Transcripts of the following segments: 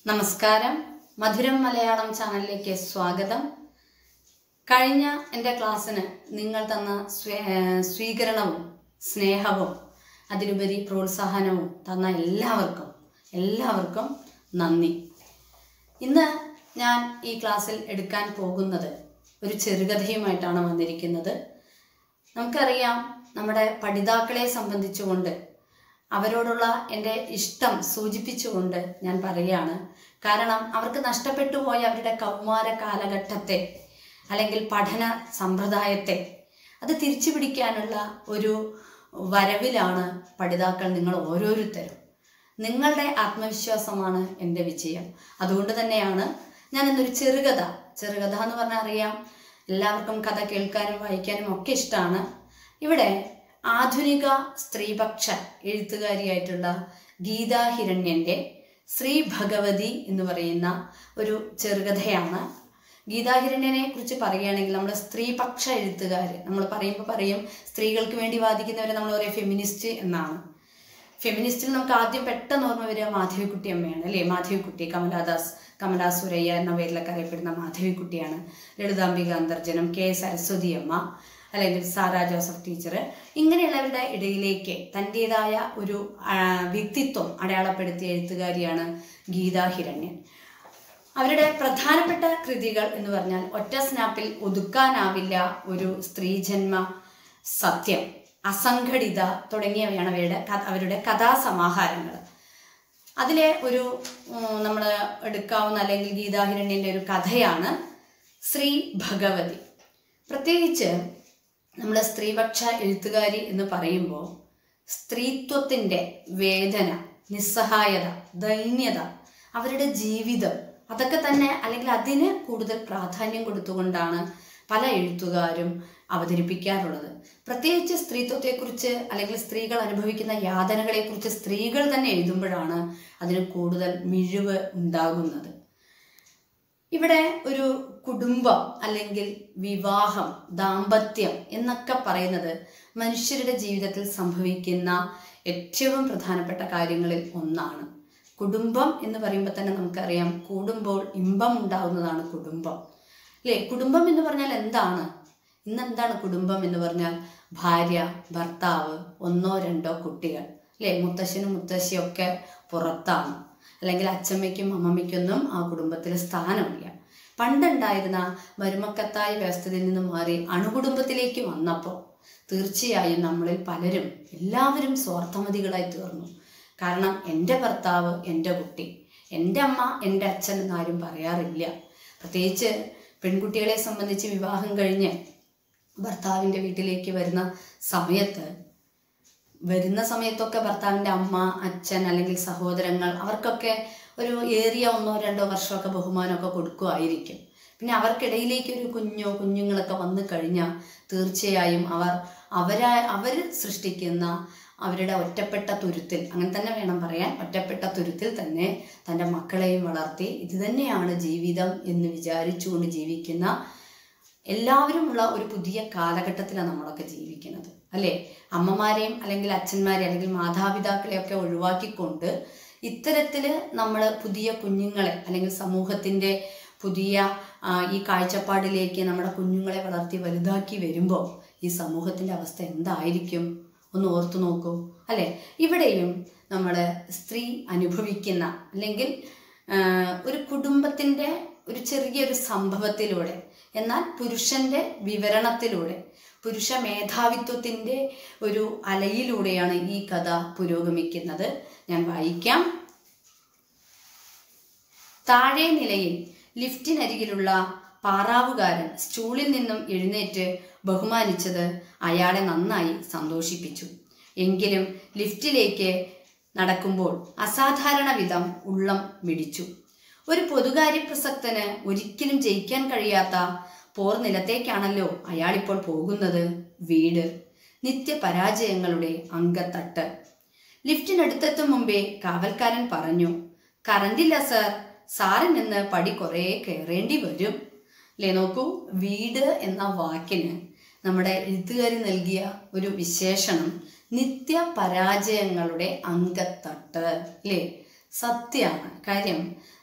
നമസ്കാരം മധുരം മലയാളം ചാനലിലേക്ക് സ്വാഗതം കഴിഞ്ഞ എൻ്റെ ക്ലാസ്സിന് നിങ്ങൾ തന്ന സ്വേ- ഏർ സ്വീകരണവും സ്നേഹവും അതിലുപരി പ്രോത്സാഹനവും തന്ന എല്ലാവർക്കും എല്ലാവർക്കും നന്ദി ഇന്ന് ഞാൻ ഈ ക്ലാസ്സിൽ എടുക്കാൻ പോകുന്നത് ഒരു ചെറുകഥയുമായിട്ടാണ് വന്നിരിക്കുന്നത് നമുക്കറിയാം നമ്മുടെ പഠിതാക്കളെ സംബന്ധിച്ചുകൊണ്ട് അവരോടുള്ള എൻ്റെ ഇഷ്ടം സൂചിപ്പിച്ചുകൊണ്ട് ഞാൻ പറയുകയാണ് കാരണം അവർക്ക് നഷ്ടപ്പെട്ടു പോയ അവരുടെ കൗമാര കാലഘട്ടത്തെ അല്ലെങ്കിൽ പഠന സമ്പ്രദായത്തെ അത് തിരിച്ചു പിടിക്കാനുള്ള ഒരു വരവിലാണ് പഠിതാക്കൾ നിങ്ങൾ ഓരോരുത്തരും നിങ്ങളുടെ ആത്മവിശ്വാസമാണ് എൻ്റെ വിജയം അതുകൊണ്ട് തന്നെയാണ് ഞാൻ ഇന്നൊരു ചെറുകഥ ചെറുകഥ എന്ന് പറഞ്ഞാൽ അറിയാം എല്ലാവർക്കും കഥ കേൾക്കാനും വായിക്കാനും ഒക്കെ ഇഷ്ടമാണ് ഇവിടെ ആധുനിക സ്ത്രീപക്ഷ എഴുത്തുകാരിയായിട്ടുള്ള ഗീതാ ഹിരണ്യൻ്റെ ശ്രീ ഭഗവതി എന്ന് പറയുന്ന ഒരു ചെറുകഥയാണ് ഗീതാ ഹിരണ്യനെ കുറിച്ച് പറയുകയാണെങ്കിൽ നമ്മൾ സ്ത്രീപക്ഷ എഴുത്തുകാർ നമ്മൾ പറയുമ്പോൾ പറയും സ്ത്രീകൾക്ക് വേണ്ടി വാദിക്കുന്നവരെ നമ്മൾ പറയും ഫെമിനിസ്റ്റ് എന്നാണ് ഫെമിനിസ്റ്റിൽ നമുക്ക് ആദ്യം പെട്ടെന്ന് ഓർമ്മ വരിക മാധവിക്കുട്ടി അമ്മയാണ് അല്ലേ മാധവിക്കുട്ടി കമലാദാസ് കമലാ സുരയ്യ എന്ന പേരിലൊക്കെ അറിയപ്പെടുന്ന മാധവിക്കുട്ടിയാണ് ലളിതാംബിക അന്തർജനം കെ സരസ്വതി അമ്മ അല്ലെങ്കിൽ സാറാ ജോസഫ് ടീച്ചർ ഇങ്ങനെയുള്ളവരുടെ ഇടയിലേക്ക് തൻ്റെതായ ഒരു ആ, വ്യക്തിത്വം അടയാളപ്പെടുത്തിയ എഴുത്തുകാരിയാണ് ഗീതാ ഹിരണ്യൻ അവരുടെ പ്രധാനപ്പെട്ട കൃതികൾ എന്ന് പറഞ്ഞാൽ ഒറ്റ സ്നാപ്പിൽ ഒതുക്കാനാവില്ല ഒരു സ്ത്രീജന്മ സത്യം അസംഘടിത തുടങ്ങിയവയാണ് അവരുടെ കഥ- അവരുടെ കഥാസമാഹാരങ്ങൾ അതിലെ ഒരു നമ്മൾ എടുക്കാവുന്ന അല്ലെങ്കിൽ ഗീതാഹിരണ്യൻ്റെ ഒരു കഥയാണ് ശ്രീ ഭഗവതി പ്രത്യേകിച്ച് നമ്മൾ സ്ത്രീപക്ഷ എഴുത്തുകാരി എന്ന് പറയുമ്പോൾ സ്ത്രീത്വത്തിൻ്റെ വേദന നിസ്സഹായത ദൈന്യത അവരുടെ ജീവിതം അതൊക്കെ തന്നെ അല്ലെങ്കിൽ അതിന് കൂടുതൽ പ്രാധാന്യം കൊടുത്തുകൊണ്ടാണ് പല എഴുത്തുകാരും അവതരിപ്പിക്കാറുള്ളത് പ്രത്യേകിച്ച് സ്ത്രീത്വത്തെക്കുറിച്ച് അല്ലെങ്കിൽ സ്ത്രീകൾ അനുഭവിക്കുന്ന യാതനകളെക്കുറിച്ച് സ്ത്രീകൾ തന്നെ എഴുതുമ്പോഴാണ് അതിന് കൂടുതൽ മിഴിവ് ഉണ്ടാകുന്നത് ഇവിടെ ഒരു കുടുംബം അല്ലെങ്കിൽ വിവാഹം ദാമ്പത്യം എന്നൊക്കെ പറയുന്നത് മനുഷ്യരുടെ ജീവിതത്തിൽ സംഭവിക്കുന്ന ഏറ്റവും പ്രധാനപ്പെട്ട കാര്യങ്ങളിൽ ഒന്നാണ് കുടുംബം എന്ന് പറയുമ്പോൾ തന്നെ നമുക്കറിയാം കൂടുമ്പോൾ ഇമ്പം ഉണ്ടാകുന്നതാണ് കുടുംബം അല്ലേ കുടുംബം എന്ന് പറഞ്ഞാൽ എന്താണ് ഇന്ന് എന്താണ് കുടുംബം എന്ന് പറഞ്ഞാൽ ഭാര്യ ഭർത്താവ് ഒന്നോ രണ്ടോ കുട്ടികൾ അല്ലേ മുത്തശ്ശനും മുത്തശ്ശിയും ഒക്കെ പുറത്താണ് അല്ലെങ്കിൽ അച്ചമ്മയ്ക്കും അമ്മമ്മയ്ക്കൊന്നും ആ കുടുംബത്തിൽ സ്ഥാനമില്ല പണ്ടുണ്ടായിരുന്ന മരുമക്കത്തായ വ്യവസ്ഥയിൽ നിന്ന് മാറി അണുകുടുംബത്തിലേക്ക് വന്നപ്പോൾ തീർച്ചയായും നമ്മളിൽ പലരും എല്ലാവരും സ്വാർത്ഥമതികളായി തീർന്നു കാരണം എൻ്റെ ഭർത്താവ് എൻ്റെ കുട്ടി എൻ്റെ അമ്മ എൻ്റെ അച്ഛൻ എന്നാരും പറയാറില്ല പ്രത്യേകിച്ച് പെൺകുട്ടികളെ സംബന്ധിച്ച് വിവാഹം കഴിഞ്ഞ് ഭർത്താവിൻ്റെ വീട്ടിലേക്ക് വരുന്ന സമയത്ത് വരുന്ന സമയത്തൊക്കെ ഭർത്താവിൻ്റെ അമ്മ അച്ഛൻ അല്ലെങ്കിൽ സഹോദരങ്ങൾ അവർക്കൊക്കെ ഒരു ഏറിയ ഒന്നോ രണ്ടോ വർഷമൊക്കെ ബഹുമാനമൊക്കെ കൊടുക്കുമായിരിക്കും പിന്നെ അവർക്കിടയിലേക്ക് ഒരു കുഞ്ഞോ കുഞ്ഞുങ്ങളൊക്കെ വന്നു കഴിഞ്ഞാൽ തീർച്ചയായും അവർ അവരാ അവർ സൃഷ്ടിക്കുന്ന അവരുടെ ഒറ്റപ്പെട്ട തുരുത്തിൽ അങ്ങനെ തന്നെ വേണം പറയാൻ ഒറ്റപ്പെട്ട തുരുത്തിൽ തന്നെ തൻ്റെ മക്കളെയും വളർത്തി ഇത് തന്നെയാണ് ജീവിതം എന്ന് വിചാരിച്ചുകൊണ്ട് ജീവിക്കുന്ന എല്ലാവരുമുള്ള ഒരു പുതിയ കാലഘട്ടത്തിലാണ് നമ്മളൊക്കെ ജീവിക്കുന്നത് അല്ലേ അമ്മമാരെയും അല്ലെങ്കിൽ അച്ഛന്മാരെയും അല്ലെങ്കിൽ മാതാപിതാക്കളെയൊക്കെ ഒഴിവാക്കിക്കൊണ്ട് ഇത്തരത്തിൽ നമ്മൾ പുതിയ കുഞ്ഞുങ്ങളെ അല്ലെങ്കിൽ സമൂഹത്തിൻ്റെ പുതിയ ആ, ഈ കാഴ്ചപ്പാടിലേക്ക് നമ്മുടെ കുഞ്ഞുങ്ങളെ വളർത്തി വലുതാക്കി വരുമ്പോൾ ഈ സമൂഹത്തിൻ്റെ അവസ്ഥ എന്തായിരിക്കും ഒന്ന് ഓർത്തു നോക്കൂ അല്ലേ ഇവിടെയും നമ്മൾ സ്ത്രീ അനുഭവിക്കുന്ന അല്ലെങ്കിൽ ആ, ഒരു കുടുംബത്തിൻ്റെ ഒരു ചെറിയൊരു സംഭവത്തിലൂടെ എന്നാൽ പുരുഷന്റെ വിവരണത്തിലൂടെ പുരുഷ മേധാവിത്വത്തിൻ്റെ ഒരു അലയിലൂടെയാണ് ഈ കഥ പുരോഗമിക്കുന്നത് ഞാൻ വായിക്കാം താഴെ നിലയിൽ ലിഫ്റ്റിനരികിലുള്ള പാറാവുകാരൻ സ്റ്റൂളിൽ നിന്നും എഴുന്നേറ്റ് ബഹുമാനിച്ചത് അയാളെ നന്നായി സന്തോഷിപ്പിച്ചു എങ്കിലും ലിഫ്റ്റിലേക്ക് നടക്കുമ്പോൾ അസാധാരണ വിധം ഉള്ളം മിടിച്ചു ഒരു പൊതുകാര്യ പ്രസക്തന് ഒരിക്കലും ജയിക്കാൻ കഴിയാത്ത പോർ നിലത്തേക്കാണല്ലോ അയാളിപ്പോൾ പോകുന്നത് വീട് നിത്യപരാജയങ്ങളുടെ അങ്കത്തട്ട് ലിഫ്റ്റിനടുത്തെത്തും മുമ്പേ കാവൽക്കാരൻ പറഞ്ഞു കറണ്ടില്ല സർ സാറിൽ നിന്ന് പടി കുറേ കയറേണ്ടി വരും അല്ലേ നോക്കൂ വീട് എന്ന വാക്കിന് നമ്മുടെ എഴുത്തുകാരി നൽകിയ ഒരു വിശേഷണം നിത്യ പരാജയങ്ങളുടെ അങ്കത്തട്ട് അല്ലേ സത്യമാണ് കാര്യം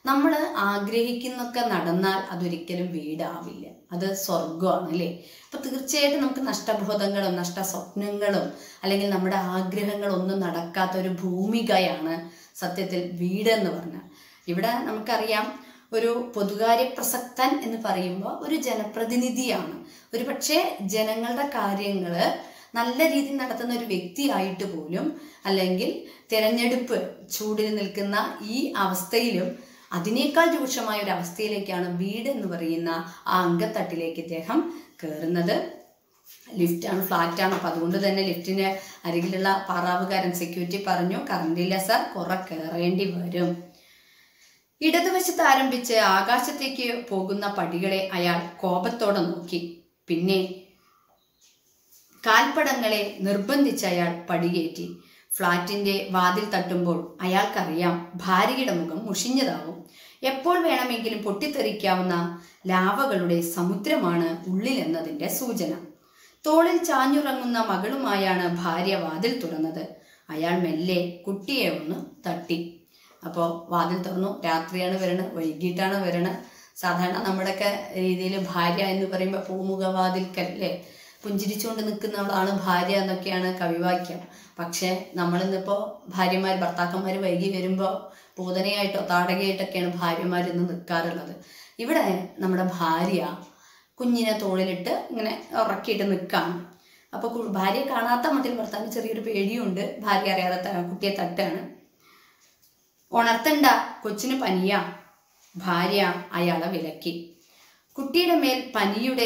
നമ്മൾ ആഗ്രഹിക്കുന്നൊക്കെ നടന്നാൽ അതൊരിക്കലും വീടാവില്ല അത് സ്വർഗമാണ് അല്ലേ അപ്പൊ തീർച്ചയായിട്ടും നമുക്ക് നഷ്ടബോധങ്ങളും നഷ്ട സ്വപ്നങ്ങളും അല്ലെങ്കിൽ നമ്മുടെ ആഗ്രഹങ്ങളൊന്നും നടക്കാത്ത ഒരു ഭൂമികയാണ് സത്യത്തിൽ വീട് എന്ന് പറഞ്ഞാൽ ഇവിടെ നമുക്കറിയാം ഒരു പൊതുകാര്യ പ്രസക്തൻ എന്ന് പറയുമ്പോൾ ഒരു ജനപ്രതിനിധിയാണ് ഒരു പക്ഷേ ജനങ്ങളുടെ കാര്യങ്ങൾ നല്ല രീതിയിൽ നടത്തുന്ന ഒരു വ്യക്തിയായിട്ട് പോലും അല്ലെങ്കിൽ തിരഞ്ഞെടുപ്പ് ചൂടിൽ നിൽക്കുന്ന ഈ അവസ്ഥയിലും അതിനേക്കാൾ രൂക്ഷമായ ഒരു അവസ്ഥയിലേക്കാണ് വീട് എന്ന് പറയുന്ന ആ അങ്കത്തട്ടിലേക്ക് ഇദ്ദേഹം കയറുന്നത് ലിഫ്റ്റാണ് ഫ്ലാറ്റാണ് അപ്പം അതുകൊണ്ട് തന്നെ ലിഫ്റ്റിന് അരികിലുള്ള പാറാവുകാരൻ സെക്യൂരിറ്റി പറഞ്ഞു കറണ്ടില്ല സാർ കുറെ കയറേണ്ടി വരും ഇടതുവശത്ത് ആരംഭിച്ച് ആകാശത്തേക്ക് പോകുന്ന പടികളെ അയാൾ കോപത്തോടെ നോക്കി പിന്നെ കാൽപ്പടങ്ങളെ നിർബന്ധിച്ച് അയാൾ പടികേറ്റി ഫ്ളാറ്റിന്റെ വാതിൽ തട്ടുമ്പോൾ അയാൾക്കറിയാം ഭാര്യയുടെ മുഖം മുഷിഞ്ഞതാവും എപ്പോൾ വേണമെങ്കിലും പൊട്ടിത്തെറിക്കാവുന്ന ലാവകളുടെ സമുദ്രമാണ് ഉള്ളിലെന്നതിന്റെ സൂചന തോളിൽ ചാഞ്ഞുറങ്ങുന്ന മകളുമായാണ് ഭാര്യ വാതിൽ തുറന്നത് അയാൾ മെല്ലെ കുട്ടിയെ ഒന്ന് തട്ടി അപ്പോൾ വാതിൽ തുറന്നു രാത്രിയാണ് വരണത് വൈകിട്ടാണ് വരണത് സാധാരണ നമ്മുടെയൊക്കെ രീതിയിൽ ഭാര്യ എന്ന് പറയുമ്പോൾ പൂമുഖവാതിൽക്കൽ അല്ലേ പുഞ്ചിരിച്ചുകൊണ്ട് നിൽക്കുന്നവളാണ് ഭാര്യ എന്നൊക്കെയാണ് കവിവാക്യം പക്ഷേ നമ്മളിന്നിപ്പോൾ ഭാര്യമാർ ഭർത്താക്കന്മാർ വൈകി വരുമ്പോൾ പൂതനയായിട്ടോ താടകയായിട്ടൊക്കെയാണ് ഭാര്യമാർ ഇന്ന് നിൽക്കാറുള്ളത് ഇവിടെ നമ്മുടെ ഭാര്യ കുഞ്ഞിനെ തോളിലിട്ട് ഇങ്ങനെ ഉറക്കിയിട്ട് നിൽക്കുകയാണ് അപ്പോൾ കു- ഭാര്യയെ കാണാത്ത മട്ടിൽ ഭർത്താവിന് ചെറിയൊരു പേടിയുണ്ട് ഭാര്യ അറിയാതെ ത- കുട്ടിയെ തട്ടാണ് ഉണർത്തണ്ട കൊച്ചിന് പനിയാ ഭാര്യ അയാളെ വിലക്കി കുട്ടിയുടെ മേൽ പനിയുടെ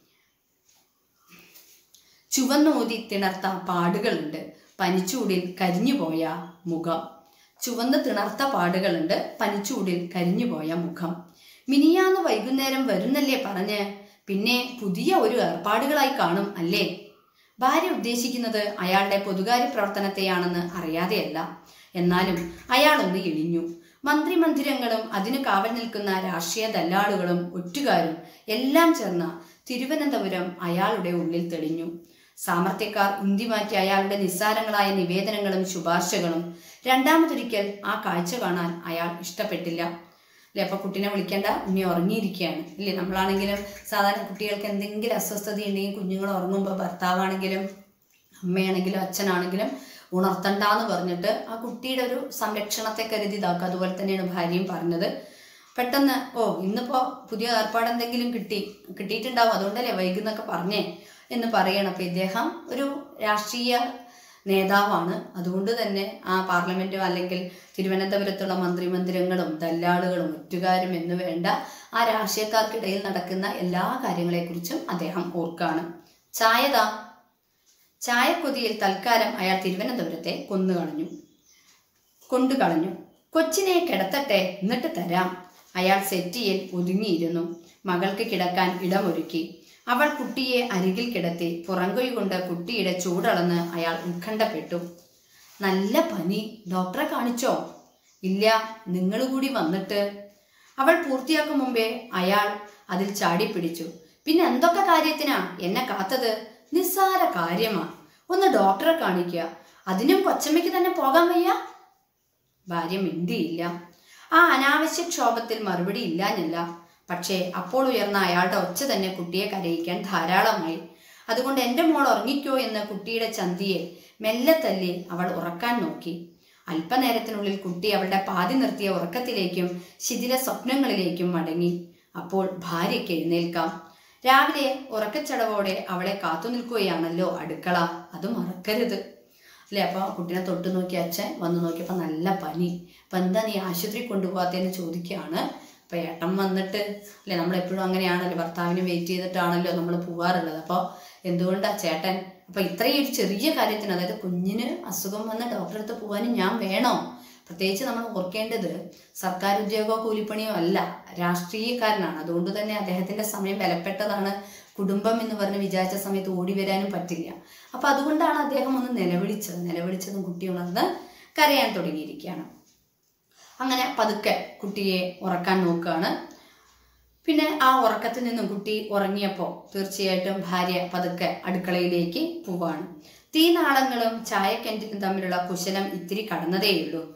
ചുവന്നൂതി തിണർത്ത പാടുകളുണ്ട് പനിച്ചൂടിൽ കരിഞ്ഞുപോയ മുഖം ചുവന്ന് തിണർത്ത പാടുകളുണ്ട് പനിച്ചൂടിൽ കരിഞ്ഞുപോയ മുഖം മിനിയാന്ന് വൈകുന്നേരം വരുന്നല്ലേ പറഞ്ഞ് പിന്നെ പുതിയ ഒരു ഏർപ്പാടുകളായി കാണും അല്ലേ ഭാര്യ ഉദ്ദേശിക്കുന്നത് അയാളുടെ പൊതുകാര്യ പ്രവർത്തനത്തെയാണെന്ന് അറിയാതെയല്ല എന്നാലും അയാളൊന്ന് ഇളിഞ്ഞു മന്ത്രിമന്ദിരങ്ങളും അതിന് കാവൽ നിൽക്കുന്ന രാഷ്ട്രീയ ദല്ലാളുകളും ഒറ്റുകാരും എല്ലാം ചേർന്ന തിരുവനന്തപുരം അയാളുടെ ഉള്ളിൽ തെളിഞ്ഞു സാമർത്ഥ്യക്കാർ ഉന്തിമാറ്റി അയാളുടെ നിസ്സാരങ്ങളായ നിവേദനങ്ങളും ശുപാർശകളും രണ്ടാമതൊരിക്കൽ ആ കാഴ്ച കാണാൻ അയാൾ ഇഷ്ടപ്പെട്ടില്ല അല്ലെ അപ്പൊ കുട്ടീനെ വിളിക്കേണ്ട ഉണ്ണി ഉറങ്ങിയിരിക്കുകയാണ് ഇല്ലേ നമ്മളാണെങ്കിലും സാധാരണ കുട്ടികൾക്ക് എന്തെങ്കിലും അസ്വസ്ഥത ഉണ്ടെങ്കിൽ കുഞ്ഞുങ്ങൾ ഉറങ്ങുമ്പോൾ ഭർത്താവാണെങ്കിലും അമ്മയാണെങ്കിലും അച്ഛനാണെങ്കിലും ഉണർത്തണ്ടെന്ന് പറഞ്ഞിട്ട് ആ കുട്ടിയുടെ ഒരു സംരക്ഷണത്തെ കരുതി ഇതാക്കുക അതുപോലെ തന്നെയാണ് ഭാര്യയും പറഞ്ഞത് പെട്ടെന്ന് ഓ ഇന്നിപ്പോ പുതിയ ഏർപ്പാട് എന്തെങ്കിലും കിട്ടി കിട്ടിയിട്ടുണ്ടാവും അതുകൊണ്ടല്ലേ വൈകുന്നൊക്കെ പറഞ്ഞേ എന്ന് പറയണം അപ്പൊ ഇദ്ദേഹം ഒരു രാഷ്ട്രീയ നേതാവാണ് അതുകൊണ്ട് തന്നെ ആ പാർലമെന്റും അല്ലെങ്കിൽ തിരുവനന്തപുരത്തുള്ള മന്ത്രിമന്ദിരങ്ങളും ദല്ലാളുകളും ഒറ്റുകാരും എന്ന് വേണ്ട ആ രാഷ്ട്രീയക്കാർക്കിടയിൽ നടക്കുന്ന എല്ലാ കാര്യങ്ങളെക്കുറിച്ചും അദ്ദേഹം ഓർക്കാണ് ചായതാ ചായക്കൊതിയിൽ തൽക്കാലം അയാൾ തിരുവനന്തപുരത്തെ കൊന്നുകളഞ്ഞു കൊണ്ടുകളഞ്ഞു കൊച്ചിനെ കിടത്തട്ടെ എന്നിട്ട് തരാം അയാൾ സെറ്റിയിൽ ഒതുങ്ങിയിരുന്നു മകൾക്ക് കിടക്കാൻ ഇടമൊരുക്കി അവൾ കുട്ടിയെ അരികിൽ കിടത്തി പുറംകൊൈ കൊണ്ട് കുട്ടിയുടെ ചൂടളന്ന് അയാൾ ഉത്കണ്ഠപ്പെട്ടു നല്ല പനി ഡോക്ടറെ കാണിച്ചോ ഇല്ല നിങ്ങൾ കൂടി വന്നിട്ട് അവൾ പൂർത്തിയാക്കും മുമ്പേ അയാൾ അതിൽ ചാടിപ്പിടിച്ചു പിന്നെ എന്തൊക്കെ കാര്യത്തിനാ എന്നെ കാത്തത് നിസ്സാര കാര്യമാ ഒന്ന് ഡോക്ടറെ കാണിക്കുക അതിനും കൊച്ചമ്മയ്ക്ക് തന്നെ പോകാൻ വയ്യ ഭാര്യ മിണ്ടിയില്ല ആ അനാവശ്യ ക്ഷോഭത്തിൽ മറുപടി ഇല്ലാഞ്ഞല്ല പക്ഷേ അപ്പോൾ ഉയർന്ന അയാളുടെ ഒച്ച തന്നെ കുട്ടിയെ കരയിക്കാൻ ധാരാളമായി അതുകൊണ്ട് എൻ്റെ മോൾ ഉറങ്ങിക്കോ എന്ന് കുട്ടിയുടെ ചന്തിയെ മെല്ലെ തല്ലി അവൾ ഉറക്കാൻ നോക്കി അല്പനേരത്തിനുള്ളിൽ കുട്ടി അവളുടെ പാതി നിർത്തിയ ഉറക്കത്തിലേക്കും ശിഥില സ്വപ്നങ്ങളിലേക്കും മടങ്ങി അപ്പോൾ ഭാര്യയ്ക്ക് എഴുന്നേൽക്കാം രാവിലെ ഉറക്കച്ചടവോടെ അവളെ കാത്തു നിൽക്കുകയാണല്ലോ അടുക്കള അത് മറക്കരുത് അല്ലേ അപ്പോൾ കുട്ടീനെ തൊട്ട് നോക്കി അച്ഛൻ വന്ന് നോക്കിയപ്പോൾ നല്ല പനി അപ്പം എന്താ നീ ആശുപത്രി കൊണ്ടുപോകാത്തതെന്ന് ചോദിക്കുകയാണ് അപ്പോൾ ഏട്ടൻ വന്നിട്ട് അല്ലേ നമ്മളെപ്പോഴും അങ്ങനെയാണല്ലോ ഭർത്താവിനെ വെയിറ്റ് ചെയ്തിട്ടാണല്ലോ നമ്മൾ പോവാറുള്ളത് അപ്പോൾ എന്തുകൊണ്ടാ ചേട്ടൻ അപ്പോൾ ഇത്രയും ഒരു ചെറിയ കാര്യത്തിന് അതായത് കുഞ്ഞിന് അസുഖം വന്ന് ഡോക്ടറെ അടുത്ത് പോകാനും ഞാൻ വേണോ പ്രത്യേകിച്ച് നമ്മൾ ഓർക്കേണ്ടത് സർക്കാർ ഉദ്യോഗമോ കൂലിപ്പണിയോ അല്ല രാഷ്ട്രീയക്കാരനാണ് അതുകൊണ്ട് തന്നെ അദ്ദേഹത്തിന്റെ സമയം വിലപ്പെട്ടതാണ് കുടുംബം എന്ന് പറഞ്ഞ് വിചാരിച്ച സമയത്ത് ഓടി വരാനും പറ്റില്ല അപ്പൊ അതുകൊണ്ടാണ് അദ്ദേഹം ഒന്ന് നിലവിളിച്ചത് നിലവിളിച്ചതും കുട്ടി ഉണർന്ന് കരയാൻ തുടങ്ങിയിരിക്കുകയാണ് അങ്ങനെ പതുക്കെ കുട്ടിയെ ഉറക്കാൻ നോക്കുകയാണ് പിന്നെ ആ ഉറക്കത്തിൽ നിന്നും കുട്ടി ഉറങ്ങിയപ്പോൾ തീർച്ചയായിട്ടും ഭാര്യ പതുക്കെ അടുക്കളയിലേക്ക് പോവാണ് തീനാളങ്ങളും ചായക്കൻറ്റിനും തമ്മിലുള്ള കുശലം ഇത്തിരി കടന്നതേയുള്ളൂ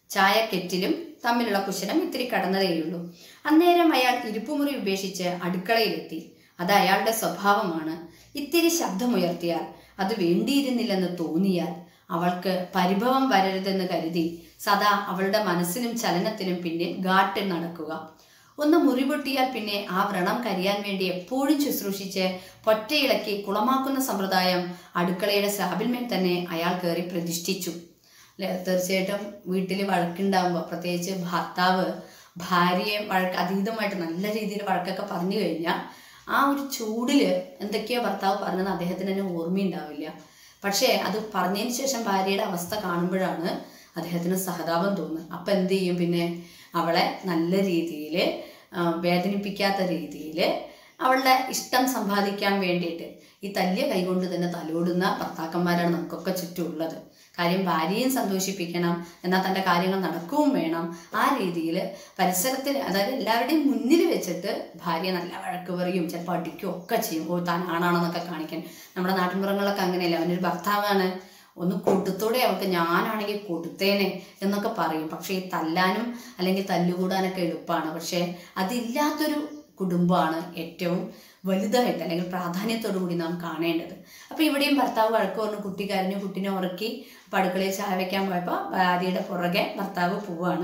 ചായക്കെറ്റിലും തമ്മിലുള്ള കുശലം ഇത്തിരി കടന്നതേയുള്ളൂ അന്നേരം അയാൾ ഇരിപ്പുമുറി ഉപേക്ഷിച്ച് അടുക്കളയിലെത്തി അത് അയാളുടെ സ്വഭാവമാണ് ഇത്തിരി ശബ്ദമുയർത്തിയാൽ അത് വേണ്ടിയിരുന്നില്ലെന്ന് തോന്നിയാൽ അവൾക്ക് പരിഭവം വരരുതെന്ന് കരുതി സദാ അവളുടെ മനസ്സിനും ചലനത്തിനും പിന്നിൽ ഗാട്ടിൽ നടക്കുക ഒന്ന് മുറിപൊട്ടിയാൽ പിന്നെ ആ വ്രണം കരിയാൻ വേണ്ടി എപ്പോഴും ശുശ്രൂഷിച്ച് പൊറ്റയിളക്കി കുളമാക്കുന്ന സമ്പ്രദായം അടുക്കളയുടെ സ്ലാബിന്മേൽ തന്നെ അയാൾ കയറി പ്രതിഷ്ഠിച്ചു അല്ലെ തീർച്ചയായിട്ടും വീട്ടിൽ വഴക്കുണ്ടാകുമ്പോൾ പ്രത്യേകിച്ച് ഭർത്താവ് ഭാര്യയെ വഴക്ക് അതീതമായിട്ട് നല്ല രീതിയിൽ വഴക്കൊക്കെ പറഞ്ഞു കഴിഞ്ഞാൽ ആ ഒരു ചൂടിൽ എന്തൊക്കെയോ ഭർത്താവ് പറഞ്ഞത് അദ്ദേഹത്തിന് തന്നെ ഓർമ്മയുണ്ടാവില്ല പക്ഷേ അത് പറഞ്ഞതിന് ശേഷം ഭാര്യയുടെ അവസ്ഥ കാണുമ്പോഴാണ് അദ്ദേഹത്തിന് സഹതാപം തോന്നുന്നത് അപ്പം എന്ത് ചെയ്യും പിന്നെ അവളെ നല്ല രീതിയിൽ വേദനിപ്പിക്കാത്ത രീതിയിൽ അവളുടെ ഇഷ്ടം സമ്പാദിക്കാൻ വേണ്ടിയിട്ട് ഈ തല്ലിയ കൈകൊണ്ട് തന്നെ തലോടുന്ന ഭർത്താക്കന്മാരാണ് നമുക്കൊക്കെ ചുറ്റുമുള്ളത് കാര്യം ഭാര്യയും സന്തോഷിപ്പിക്കണം എന്നാൽ തൻ്റെ കാര്യങ്ങൾ നടക്കുകയും വേണം ആ രീതിയിൽ പരിസരത്തിൽ അതായത് എല്ലാവരുടെയും മുന്നിൽ വെച്ചിട്ട് ഭാര്യ നല്ല വഴക്ക് പറയും ചിലപ്പോൾ അടിക്കുകയും ഒക്കെ ചെയ്യും ഓ താൻ ആണാണെന്നൊക്കെ കാണിക്കാൻ നമ്മുടെ നാട്ടിൻപുറങ്ങളൊക്കെ അങ്ങനെയല്ല അവനൊരു ഭർത്താവാണ് ഒന്ന് കൂട്ടത്തോടെ അവൾക്ക് ഞാനാണെങ്കിൽ കൊടുത്തേനെ എന്നൊക്കെ പറയും പക്ഷേ ഈ തല്ലാനും അല്ലെങ്കിൽ തല്ലുകൂടാനൊക്കെ എളുപ്പമാണ് പക്ഷേ അതില്ലാത്തൊരു കുടുംബമാണ് ഏറ്റവും വലുതായിട്ട് അല്ലെങ്കിൽ പ്രാധാന്യത്തോടു കൂടി നാം കാണേണ്ടത് അപ്പോൾ ഇവിടെയും ഭർത്താവ് വഴക്ക് പറഞ്ഞു കുട്ടി കരഞ്ഞു കുട്ടിനെ ഉറക്കി അപ്പം അടുക്കളയിൽ ചായ വയ്ക്കാൻ പോയപ്പോൾ ഭാര്യയുടെ പുറകെ ഭർത്താവ് പോവാണ്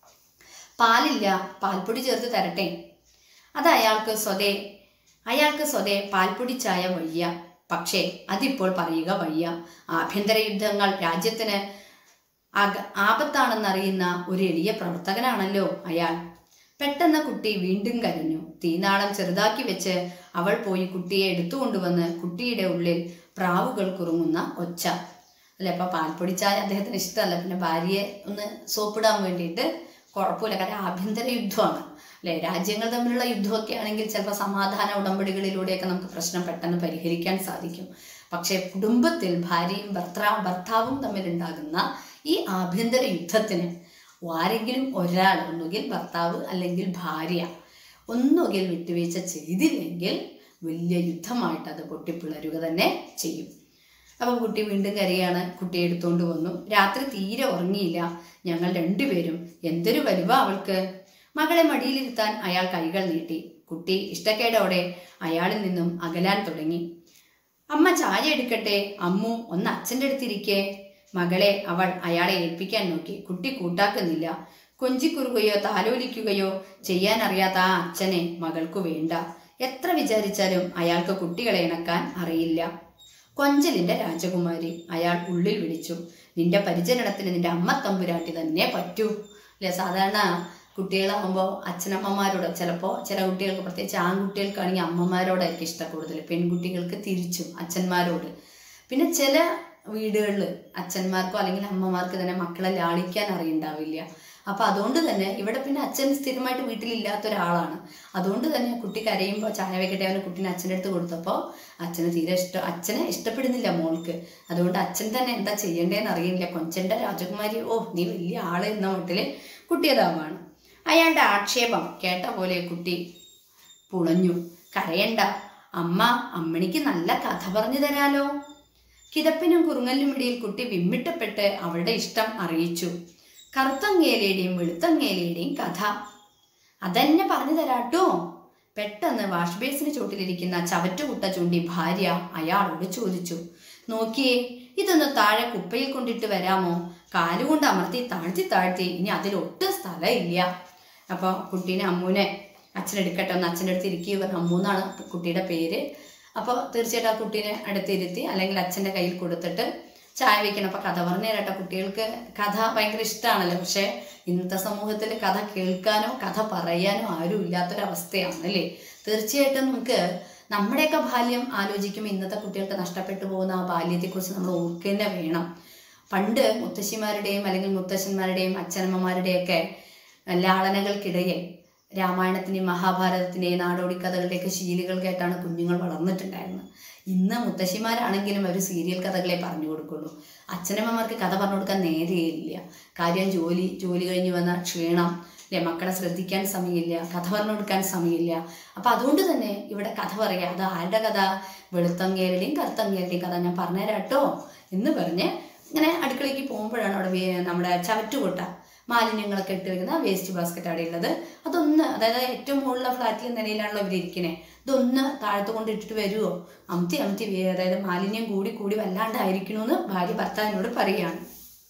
പാലില്ല പാൽപ്പൊടി ചേർത്ത് തരട്ടെ അത് അയാൾക്ക് സ്വതേ അയാൾക്ക് സ്വതേ പാൽപ്പൊടി ചായ വയ്യ പക്ഷേ അതിപ്പോൾ പറയുക വയ്യ ആഭ്യന്തര യുദ്ധങ്ങൾ രാജ്യത്തിന് അക ആപത്താണെന്നറിയുന്ന ഒരു എളിയ പ്രവർത്തകനാണല്ലോ അയാൾ പെട്ടെന്ന് കുട്ടി വീണ്ടും കരഞ്ഞു തീനാളം ചെറുതാക്കി വെച്ച് അവൾ പോയി കുട്ടിയെ എടുത്തുകൊണ്ടുവന്ന് കുട്ടിയുടെ ഉള്ളിൽ പ്രാവുകൾ കുറുങ്ങുന്ന ഒച്ച അല്ലെ അപ്പൊ പാൽപ്പൊടി ചായ അദ്ദേഹത്തിന് ഇഷ്ടമല്ല പിന്നെ ഭാര്യയെ ഒന്ന് സോപ്പിടാൻ വേണ്ടിയിട്ട് കുഴപ്പമില്ല കാരണം ആഭ്യന്തര യുദ്ധമാണ് അല്ലെ രാജ്യങ്ങൾ തമ്മിലുള്ള യുദ്ധമൊക്കെ ആണെങ്കിൽ ചിലപ്പോൾ സമാധാന ഉടമ്പടികളിലൂടെയൊക്കെ നമുക്ക് പ്രശ്നം പെട്ടെന്ന് പരിഹരിക്കാൻ സാധിക്കും പക്ഷേ കുടുംബത്തിൽ ഭാര്യയും ഭർത്താ ഭർത്താവും തമ്മിലുണ്ടാകുന്ന ഈ ആഭ്യന്തര യുദ്ധത്തിന് ആരെങ്കിലും ഒരാൾ ഒന്നുകിൽ ഭർത്താവ് അല്ലെങ്കിൽ ഭാര്യ ഒന്നുകിൽ വിട്ടുവീഴ്ച ചെയ്തില്ലെങ്കിൽ വലിയ യുദ്ധമായിട്ട് അത് പൊട്ടിപ്പിളരുക തന്നെ ചെയ്യും അപ്പം കുട്ടി വീണ്ടും കരയാണ് കുട്ടിയെ എടുത്തുകൊണ്ട് വന്നു രാത്രി തീരെ ഉറങ്ങിയില്ല ഞങ്ങൾ രണ്ടുപേരും എന്തൊരു വലിവ അവൾക്ക് മകളെ മടിയിലിരുത്താൻ അയാൾ കൈകൾ നീട്ടി കുട്ടി ഇഷ്ടക്കേടോടെ അയാളിൽ നിന്നും അകലാൻ തുടങ്ങി അമ്മ ചായ എടുക്കട്ടെ അമ്മു ഒന്ന് അച്ഛൻ്റെ അടുത്തിരിക്കേ മകളെ അവൾ അയാളെ ഏൽപ്പിക്കാൻ നോക്കി കുട്ടി കൂട്ടാക്കുന്നില്ല കൊഞ്ചിക്കുറുകയോ താലോലിക്കുകയോ ചെയ്യാൻ അറിയാത്ത ആ അച്ഛനെ മകൾക്കു വേണ്ട എത്ര വിചാരിച്ചാലും അയാൾക്ക് കുട്ടികളെ ഇണക്കാൻ അറിയില്ല കൊഞ്ചലിന്റെ രാജകുമാരി അയാൾ ഉള്ളിൽ വിളിച്ചു നിന്റെ പരിചരണത്തിന് നിന്റെ അമ്മ തമ്പുരാട്ടി തന്നെ പറ്റൂ അല്ലെ സാധാരണ കുട്ടികളാകുമ്പോൾ അച്ഛനമ്മമാരോട് ചിലപ്പോൾ ചില കുട്ടികൾക്ക് പ്രത്യേകിച്ച് ആൺകുട്ടികൾക്കാണെങ്കിൽ അമ്മമാരോടായിരിക്കും ഇഷ്ടം കൂടുതൽ പെൺകുട്ടികൾക്ക് തിരിച്ചും അച്ഛന്മാരോട് പിന്നെ ചില വീടുകളിൽ അച്ഛന്മാർക്കോ അല്ലെങ്കിൽ അമ്മമാർക്ക് തന്നെ മക്കളെ ലാളിക്കാൻ അറിയണ്ടാവില്ല അപ്പൊ അതുകൊണ്ട് തന്നെ ഇവിടെ പിന്നെ അച്ഛൻ സ്ഥിരമായിട്ട് വീട്ടിലില്ലാത്ത ഒരാളാണ് അതുകൊണ്ട് തന്നെ കുട്ടി കരയുമ്പോൾ ചായ വെക്കട്ടെ അവന് കുട്ടീനെ അച്ഛൻ്റെ അടുത്ത് കൊടുത്തപ്പോൾ അച്ഛന് തീരെ ഇഷ്ടം അച്ഛനെ ഇഷ്ടപ്പെടുന്നില്ല മോൾക്ക് അതുകൊണ്ട് അച്ഛൻ തന്നെ എന്താ ചെയ്യേണ്ടതെന്ന് അറിയില്ല കൊഞ്ചന്റെ രാജകുമാരി ഓ നീ വലിയ ആള് എന്ന മട്ടില് കുട്ടിയതാവാണ് അയാളുടെ ആക്ഷേപം കേട്ട പോലെ കുട്ടി പുളഞ്ഞു കരയണ്ട അമ്മ അമ്മണിക്ക് നല്ല കഥ പറഞ്ഞു തരാലോ കിതപ്പിനും കുറുങ്ങലിനും ഇടയിൽ കുട്ടി വിമ്മിട്ടപ്പെട്ട് അവളുടെ ഇഷ്ടം അറിയിച്ചു കറുത്തങ്ങേലയുടെയും വെളുത്തങ്ങേലയുടെയും കഥ അതെന്നെ പറഞ്ഞു തരാട്ടോ പെട്ടെന്ന് വാഷ് ബേസിന് ചോട്ടിലിരിക്കുന്ന ചവറ്റുകുട്ട ചൂണ്ടി ഭാര്യ അയാളോട് ചോദിച്ചു നോക്കിയേ ഇതൊന്ന് താഴെ കുപ്പയിൽ കൊണ്ടിട്ട് വരാമോ കാലുകൊണ്ട് അമർത്തി താഴ്ത്തി താഴ്ത്തി ഇനി അതിലൊട്ടും സ്ഥലമില്ല അപ്പോൾ കുട്ടീനെ അമ്മൂനെ അച്ഛനെടുക്കട്ടെ ഒന്ന് അച്ഛൻ്റെ അടുത്ത് ഇരിക്കുക പറഞ്ഞു അമ്മൂന്നാണ് കുട്ടിയുടെ പേര് അപ്പോൾ തീർച്ചയായിട്ടും ആ കുട്ടീനെ അടുത്തിരുത്തി അല്ലെങ്കിൽ അച്ഛൻ്റെ കയ്യിൽ കൊടുത്തിട്ട് ചായ വെക്കണം അപ്പോൾ കഥ പറഞ്ഞു തരട്ടെ കുട്ടികൾക്ക് കഥ ഭയങ്കര ഇഷ്ടമാണല്ലോ പക്ഷേ ഇന്നത്തെ സമൂഹത്തിൽ കഥ കേൾക്കാനോ കഥ പറയാനോ ആരും ഇല്ലാത്തൊരവസ്ഥയാണ് അല്ലേ തീർച്ചയായിട്ടും നമുക്ക് നമ്മുടെയൊക്കെ ബാല്യം ആലോചിക്കുമ്പോൾ ഇന്നത്തെ കുട്ടികൾക്ക് നഷ്ടപ്പെട്ടു പോകുന്ന ആ ബാല്യത്തെക്കുറിച്ച് നമ്മൾ ഓർക്കുക തന്നെ വേണം പണ്ട് മുത്തശ്ശിമാരുടെയും അല്ലെങ്കിൽ മുത്തശ്ശന്മാരുടെയും അച്ഛനമ്മമാരുടെയൊക്കെ ലാളനകൾക്കിടയിൽ രാമായണത്തിൻ്റെയും മഹാഭാരതത്തിൻ്റെയും നാടോടിക്കഥകളുടെയൊക്കെ ശീലുകൾ കേട്ടാണ് കുഞ്ഞുങ്ങൾ വളർന്നിട്ടുണ്ടായിരുന്നത് ഇന്ന് മുത്തശ്ശിമാരാണെങ്കിലും അവർ സീരിയൽ കഥകളെ പറഞ്ഞു കൊടുക്കുള്ളൂ അച്ഛനമ്മമാർക്ക് കഥ പറഞ്ഞു കൊടുക്കാൻ നേരെയില്ല കാര്യം ജോലി ജോലി കഴിഞ്ഞ് വന്ന ക്ഷീണം അല്ലെ മക്കളെ ശ്രദ്ധിക്കാൻ സമയമില്ല കഥ പറഞ്ഞു കൊടുക്കാൻ സമയമില്ല അപ്പം അതുകൊണ്ട് തന്നെ ഇവിടെ കഥ പറയാം അത് ആരുടെ കഥ വെളുത്തങ്ങേരുടെയും കറുത്തങ്ങേരുടെയും കഥ ഞാൻ പറഞ്ഞുതരാം കേട്ടോ എന്ന് പറഞ്ഞ് ഇങ്ങനെ അടുക്കളയ്ക്ക് പോകുമ്പോഴാണ് അവിടെ വേ- നമ്മുടെ ചവറ്റുകൊട്ട മാലിന്യങ്ങളൊക്കെ ഇട്ട് വെക്കുന്ന വേസ്റ്റ് ബാസ്ക്കറ്റ് അവിടെ ഉള്ളത് അതൊന്ന് അതായത് ഏറ്റവും മുകളിലെ ഫ്ലാറ്റിലെ നിലയിലാണല്ലോ ഇവർ ഇരിക്കണേ ഇതൊന്ന് താഴത്ത് കൊണ്ട് ഇട്ടിട്ട് വരുമോ അമത്തി അമത്തി വേ- അതായത് മാലിന്യം കൂടി കൂടി വല്ലാണ്ടായിരിക്കണമെന്ന് ഭാര്യ ഭർത്താവിനോട് പറയുകയാണ്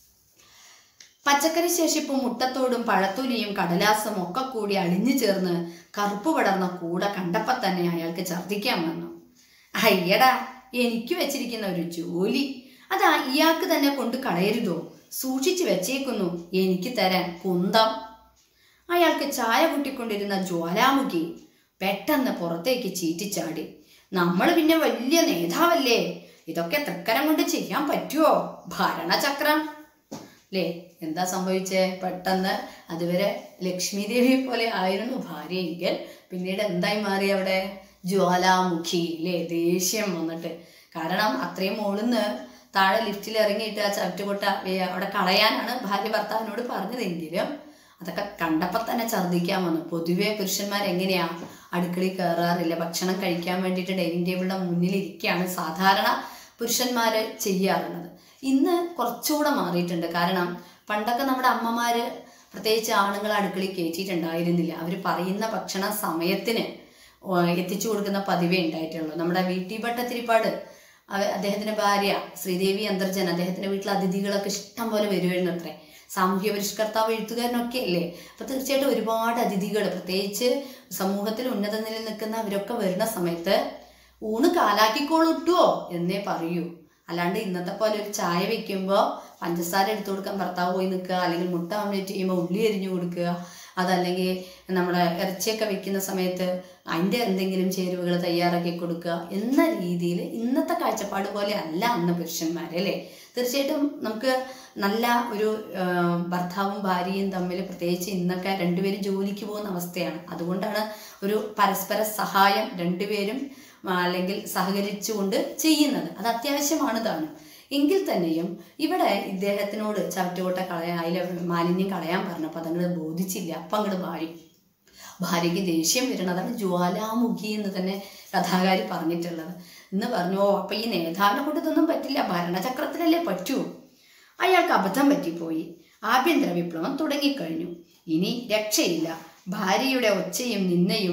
പച്ചക്കറി ശേഷിപ്പും മുട്ടത്തോടും പഴത്തൊലിയും കടലാസും ഒക്കെ കൂടി അടിഞ്ഞു ചേർന്ന് കറുപ്പ് പടർന്ന കൂട കണ്ടപ്പോ തന്നെ അയാൾക്ക് ഛർദ്ദിക്കാൻ വന്നു അയ്യടാ എനിക്ക് വെച്ചിരിക്കുന്ന ഒരു ജോലി അതാ ഇയാൾക്ക് തന്നെ കൊണ്ട് കളയരുതോ സൂക്ഷിച്ചു വെച്ചേക്കുന്നു എനിക്ക് തരാൻ കുന്തം അയാൾക്ക് ചായ കൂട്ടിക്കൊണ്ടിരുന്ന ജ്വാലാമുഖി പെട്ടെന്ന് പുറത്തേക്ക് ചീറ്റിച്ചാടി നമ്മൾ പിന്നെ വലിയ നേതാവല്ലേ ഇതൊക്കെ തൃക്കരം കൊണ്ട് ചെയ്യാൻ പറ്റുമോ ഭരണചക്രം അല്ലേ എന്താ സംഭവിച്ചേ പെട്ടെന്ന് അതുവരെ ലക്ഷ്മി ദേവി പോലെ ആയിരുന്നു ഭാര്യയെങ്കിൽ പിന്നീട് എന്തായി മാറി അവിടെ ജ്വാലാമുഖി അല്ലേ ദേഷ്യം വന്നിട്ട് കാരണം അത്രയും മുകളിന്ന് താഴെ ലിഫ്റ്റിൽ ഇറങ്ങിയിട്ട് ആ ചവിറ്റുകൊട്ട വേ- അവിടെ കളയാനാണ് ഭാര്യ ഭർത്താവിനോട് പറഞ്ഞതെങ്കിലും അതൊക്കെ കണ്ടപ്പോൾ തന്നെ ഛർദ്ദിക്കാൻ വന്നു പൊതുവെ പുരുഷന്മാർ എങ്ങനെയാ അടുക്കളയിൽ കയറാറില്ല ഭക്ഷണം കഴിക്കാൻ വേണ്ടിയിട്ട് ഡൈനിങ് ടേബിളിന്റെ മുന്നിൽ ഇരിക്കുകയാണ് സാധാരണ പുരുഷന്മാർ ചെയ്യാറുള്ളത് ഇന്ന് കുറച്ചുകൂടെ മാറിയിട്ടുണ്ട് കാരണം പണ്ടൊക്കെ നമ്മുടെ അമ്മമാര് പ്രത്യേകിച്ച് ആണുങ്ങൾ അടുക്കളയിൽ കയറ്റിയിട്ടുണ്ടായിരുന്നില്ല അവർ പറയുന്ന ഭക്ഷണ സമയത്തിന് ഓ, എത്തിച്ചു കൊടുക്കുന്ന പതിവേ ഉണ്ടായിട്ടുള്ളൂ നമ്മുടെ വീട്ടി ഭട്ടത്തിരിപ്പാട് അവ- അദ്ദേഹത്തിന്റെ ഭാര്യ ശ്രീദേവി അന്തർജൻ അദ്ദേഹത്തിന്റെ വീട്ടിൽ അതിഥികളൊക്കെ ഇഷ്ടം പോലെ വരുമായിരുന്നു അത്രേ സാമൂഹ്യ പരിഷ്കർത്താവ് എഴുത്തുകാരനൊക്കെ അല്ലേ അപ്പൊ തീർച്ചയായിട്ടും ഒരുപാട് അതിഥികൾ പ്രത്യേകിച്ച് സമൂഹത്തിൽ ഉന്നത നിലയിൽ നിൽക്കുന്ന അവരൊക്കെ വരുന്ന സമയത്ത് ഊണ് കാലാക്കിക്കോളൂട്ടുവോ എന്നേ പറയൂ അല്ലാണ്ട് ഇന്നത്തെ പോലെ ഒരു ചായ വെക്കുമ്പോൾ പഞ്ചസാര എടുത്തു കൊടുക്കാൻ ഭർത്താവ് പോയി നിൽക്കുക അല്ലെങ്കിൽ മുട്ട ഓംലേറ്റ് ചെയ്യുമ്പോൾ ഉള്ളി എരിഞ്ഞു കൊടുക്കുക അതല്ലെങ്കിൽ നമ്മുടെ ഇറച്ചിയൊക്കെ വെക്കുന്ന സമയത്ത് അതിൻ്റെ എന്തെങ്കിലും ചേരുവകൾ തയ്യാറാക്കി കൊടുക്കുക എന്ന രീതിയിൽ ഇന്നത്തെ കാഴ്ചപ്പാട് പോലെ അല്ല അന്ന് പുരുഷന്മാർ അല്ലേ തീർച്ചയായിട്ടും നമുക്ക് നല്ല ഒരു ആ, ഭർത്താവും ഭാര്യയും തമ്മിൽ പ്രത്യേകിച്ച് ഇന്നൊക്കെ രണ്ടുപേരും ജോലിക്ക് പോകുന്ന അവസ്ഥയാണ് അതുകൊണ്ടാണ് ഒരു പരസ്പര സഹായം രണ്ടുപേരും ആ, അല്ലെങ്കിൽ സഹകരിച്ചുകൊണ്ട് ചെയ്യുന്നത് അത് അത്യാവശ്യമാണ് താനും എങ്കിൽ തന്നെയും ഇവിടെ ഇദ്ദേഹത്തിനോട് ചവറ്റുകൊട്ട കളയാൻ അതിലെ മാലിന്യം കളയാൻ പറഞ്ഞപ്പോൾ അതങ്ങോട്ട് ബോധിച്ചില്ല അപ്പം അങ്ങോട്ട് ഭാര്യ ഭാര്യയ്ക്ക് ദേഷ്യം വരണം അതാണ് ജ്വാലാമുഖി എന്ന് തന്നെ കഥാകാരി പറഞ്ഞിട്ടുള്ളത് എന്ന് പറഞ്ഞു ഓ അപ്പൊ ഈ നേതാവിനെ കൊണ്ട് ഇതൊന്നും പറ്റില്ല ഭരണചക്രത്തിലല്ലേ പറ്റൂ അയാൾക്ക് അബദ്ധം പറ്റിപ്പോയി ആഭ്യന്തര വിപ്ലവം തുടങ്ങിക്കഴിഞ്ഞു ഇനി രക്ഷയില്ല ഭാര്യയുടെ ഒച്ചയും നിന്നയും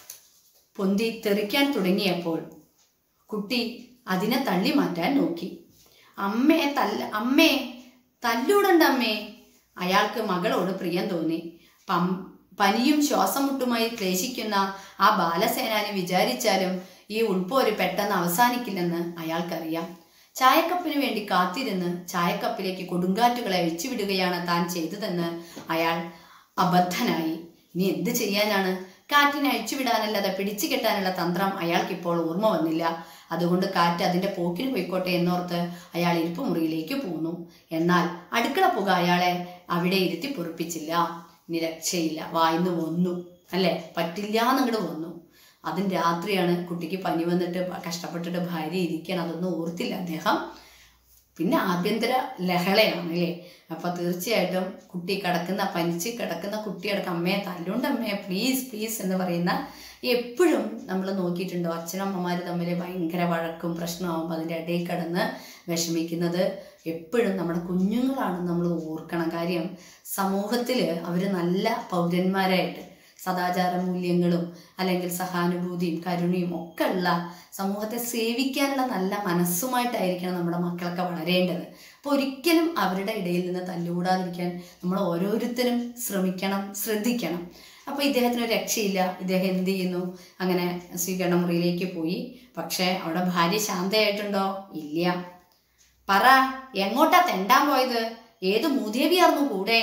പൊന്തി തെറിക്കാൻ തുടങ്ങിയപ്പോൾ കുട്ടി അതിനെ തള്ളി മാറ്റാൻ നോക്കി അമ്മേ തല്ല അമ്മേ തല്ലൂടണ്ട അമ്മേ അയാൾക്ക് മകളോട് പ്രിയം തോന്നി പം പനിയും ശ്വാസം മുട്ടുമായി ക്ലേശിക്കുന്ന ആ ബാലസേനാനി വിചാരിച്ചാലും ഈ ഉൾപ്പോര് പെട്ടെന്ന് അവസാനിക്കില്ലെന്ന് അയാൾക്കറിയാം ചായക്കപ്പിന് വേണ്ടി കാത്തിരുന്ന് ചായക്കപ്പിലേക്ക് കൊടുങ്കാറ്റുകളെ അഴിച്ചുവിടുകയാണ് താൻ ചെയ്തതെന്ന് അയാൾ അബദ്ധനായി ഇനി എന്ത് ചെയ്യാനാണ് കാറ്റിനെ അഴിച്ചുവിടാനല്ലാതെ പിടിച്ചു കെട്ടാനുള്ള തന്ത്രം അയാൾക്കിപ്പോൾ ഓർമ്മ വന്നില്ല അതുകൊണ്ട് കാറ്റ് അതിന്റെ പോക്കിന് പോയിക്കോട്ടെ എന്നോർത്ത് അയാൾ ഇരിപ്പുമുറിയിലേക്ക് പോന്നു എന്നാൽ അടുക്കള പുക അയാളെ അവിടെ ഇരുത്തി പൊറിപ്പിച്ചില്ല ഇനി രക്ഷയില്ല വായിന്ന് വന്നു അല്ലേ പറ്റില്ല എന്നങ്ങോട്ട് വന്നു അതും രാത്രിയാണ് കുട്ടിക്ക് പനി വന്നിട്ട് കഷ്ടപ്പെട്ടിട്ട് ഭാര്യ ഇരിക്കണം അതൊന്നും ഓർത്തില്ല അദ്ദേഹം പിന്നെ ആഭ്യന്തര ലഹളയാണ് അല്ലേ അപ്പൊ തീർച്ചയായിട്ടും കുട്ടി കിടക്കുന്ന പനിച്ച് കിടക്കുന്ന കുട്ടിയടക്കം അമ്മയെ തല്ലുണ്ട് അമ്മയെ പ്ലീസ് പ്ലീസ് എന്ന് പറയുന്ന എപ്പോഴും നമ്മൾ നോക്കിയിട്ടുണ്ടോ അച്ഛനമ്മമാർ തമ്മിൽ ഭയങ്കര വഴക്കും പ്രശ്നമാകുമ്പോൾ അതിൻ്റെ ഇടയിൽ കിടന്ന് വിഷമിക്കുന്നത് എപ്പോഴും നമ്മുടെ കുഞ്ഞുങ്ങളാണെന്ന് നമ്മൾ ഓർക്കണം കാര്യം സമൂഹത്തിൽ അവർ നല്ല പൗരന്മാരായിട്ട് സദാചാര മൂല്യങ്ങളും അല്ലെങ്കിൽ സഹാനുഭൂതിയും കരുണയും ഒക്കെ ഉള്ള സമൂഹത്തെ സേവിക്കാനുള്ള നല്ല മനസ്സുമായിട്ടായിരിക്കണം നമ്മുടെ മക്കളൊക്കെ വളരേണ്ടത് അപ്പോൾ ഒരിക്കലും അവരുടെ ഇടയിൽ നിന്ന് തല്ലുകൂടാതിരിക്കാൻ നമ്മൾ ഓരോരുത്തരും ശ്രമിക്കണം ശ്രദ്ധിക്കണം അപ്പോൾ ഇദ്ദേഹത്തിന് ഒരു രക്ഷയില്ല ഇദ്ദേഹം എന്ത് ചെയ്യുന്നു അങ്ങനെ സ്വീകരണ മുറിയിലേക്ക് പോയി പക്ഷേ അവിടെ ഭാര്യ ശാന്തയായിട്ടുണ്ടോ ഇല്ല പറ എങ്ങോട്ടാ തെണ്ടാൻ പോയത് ഏത് മൂദേവിയാർന്നു കൂടെ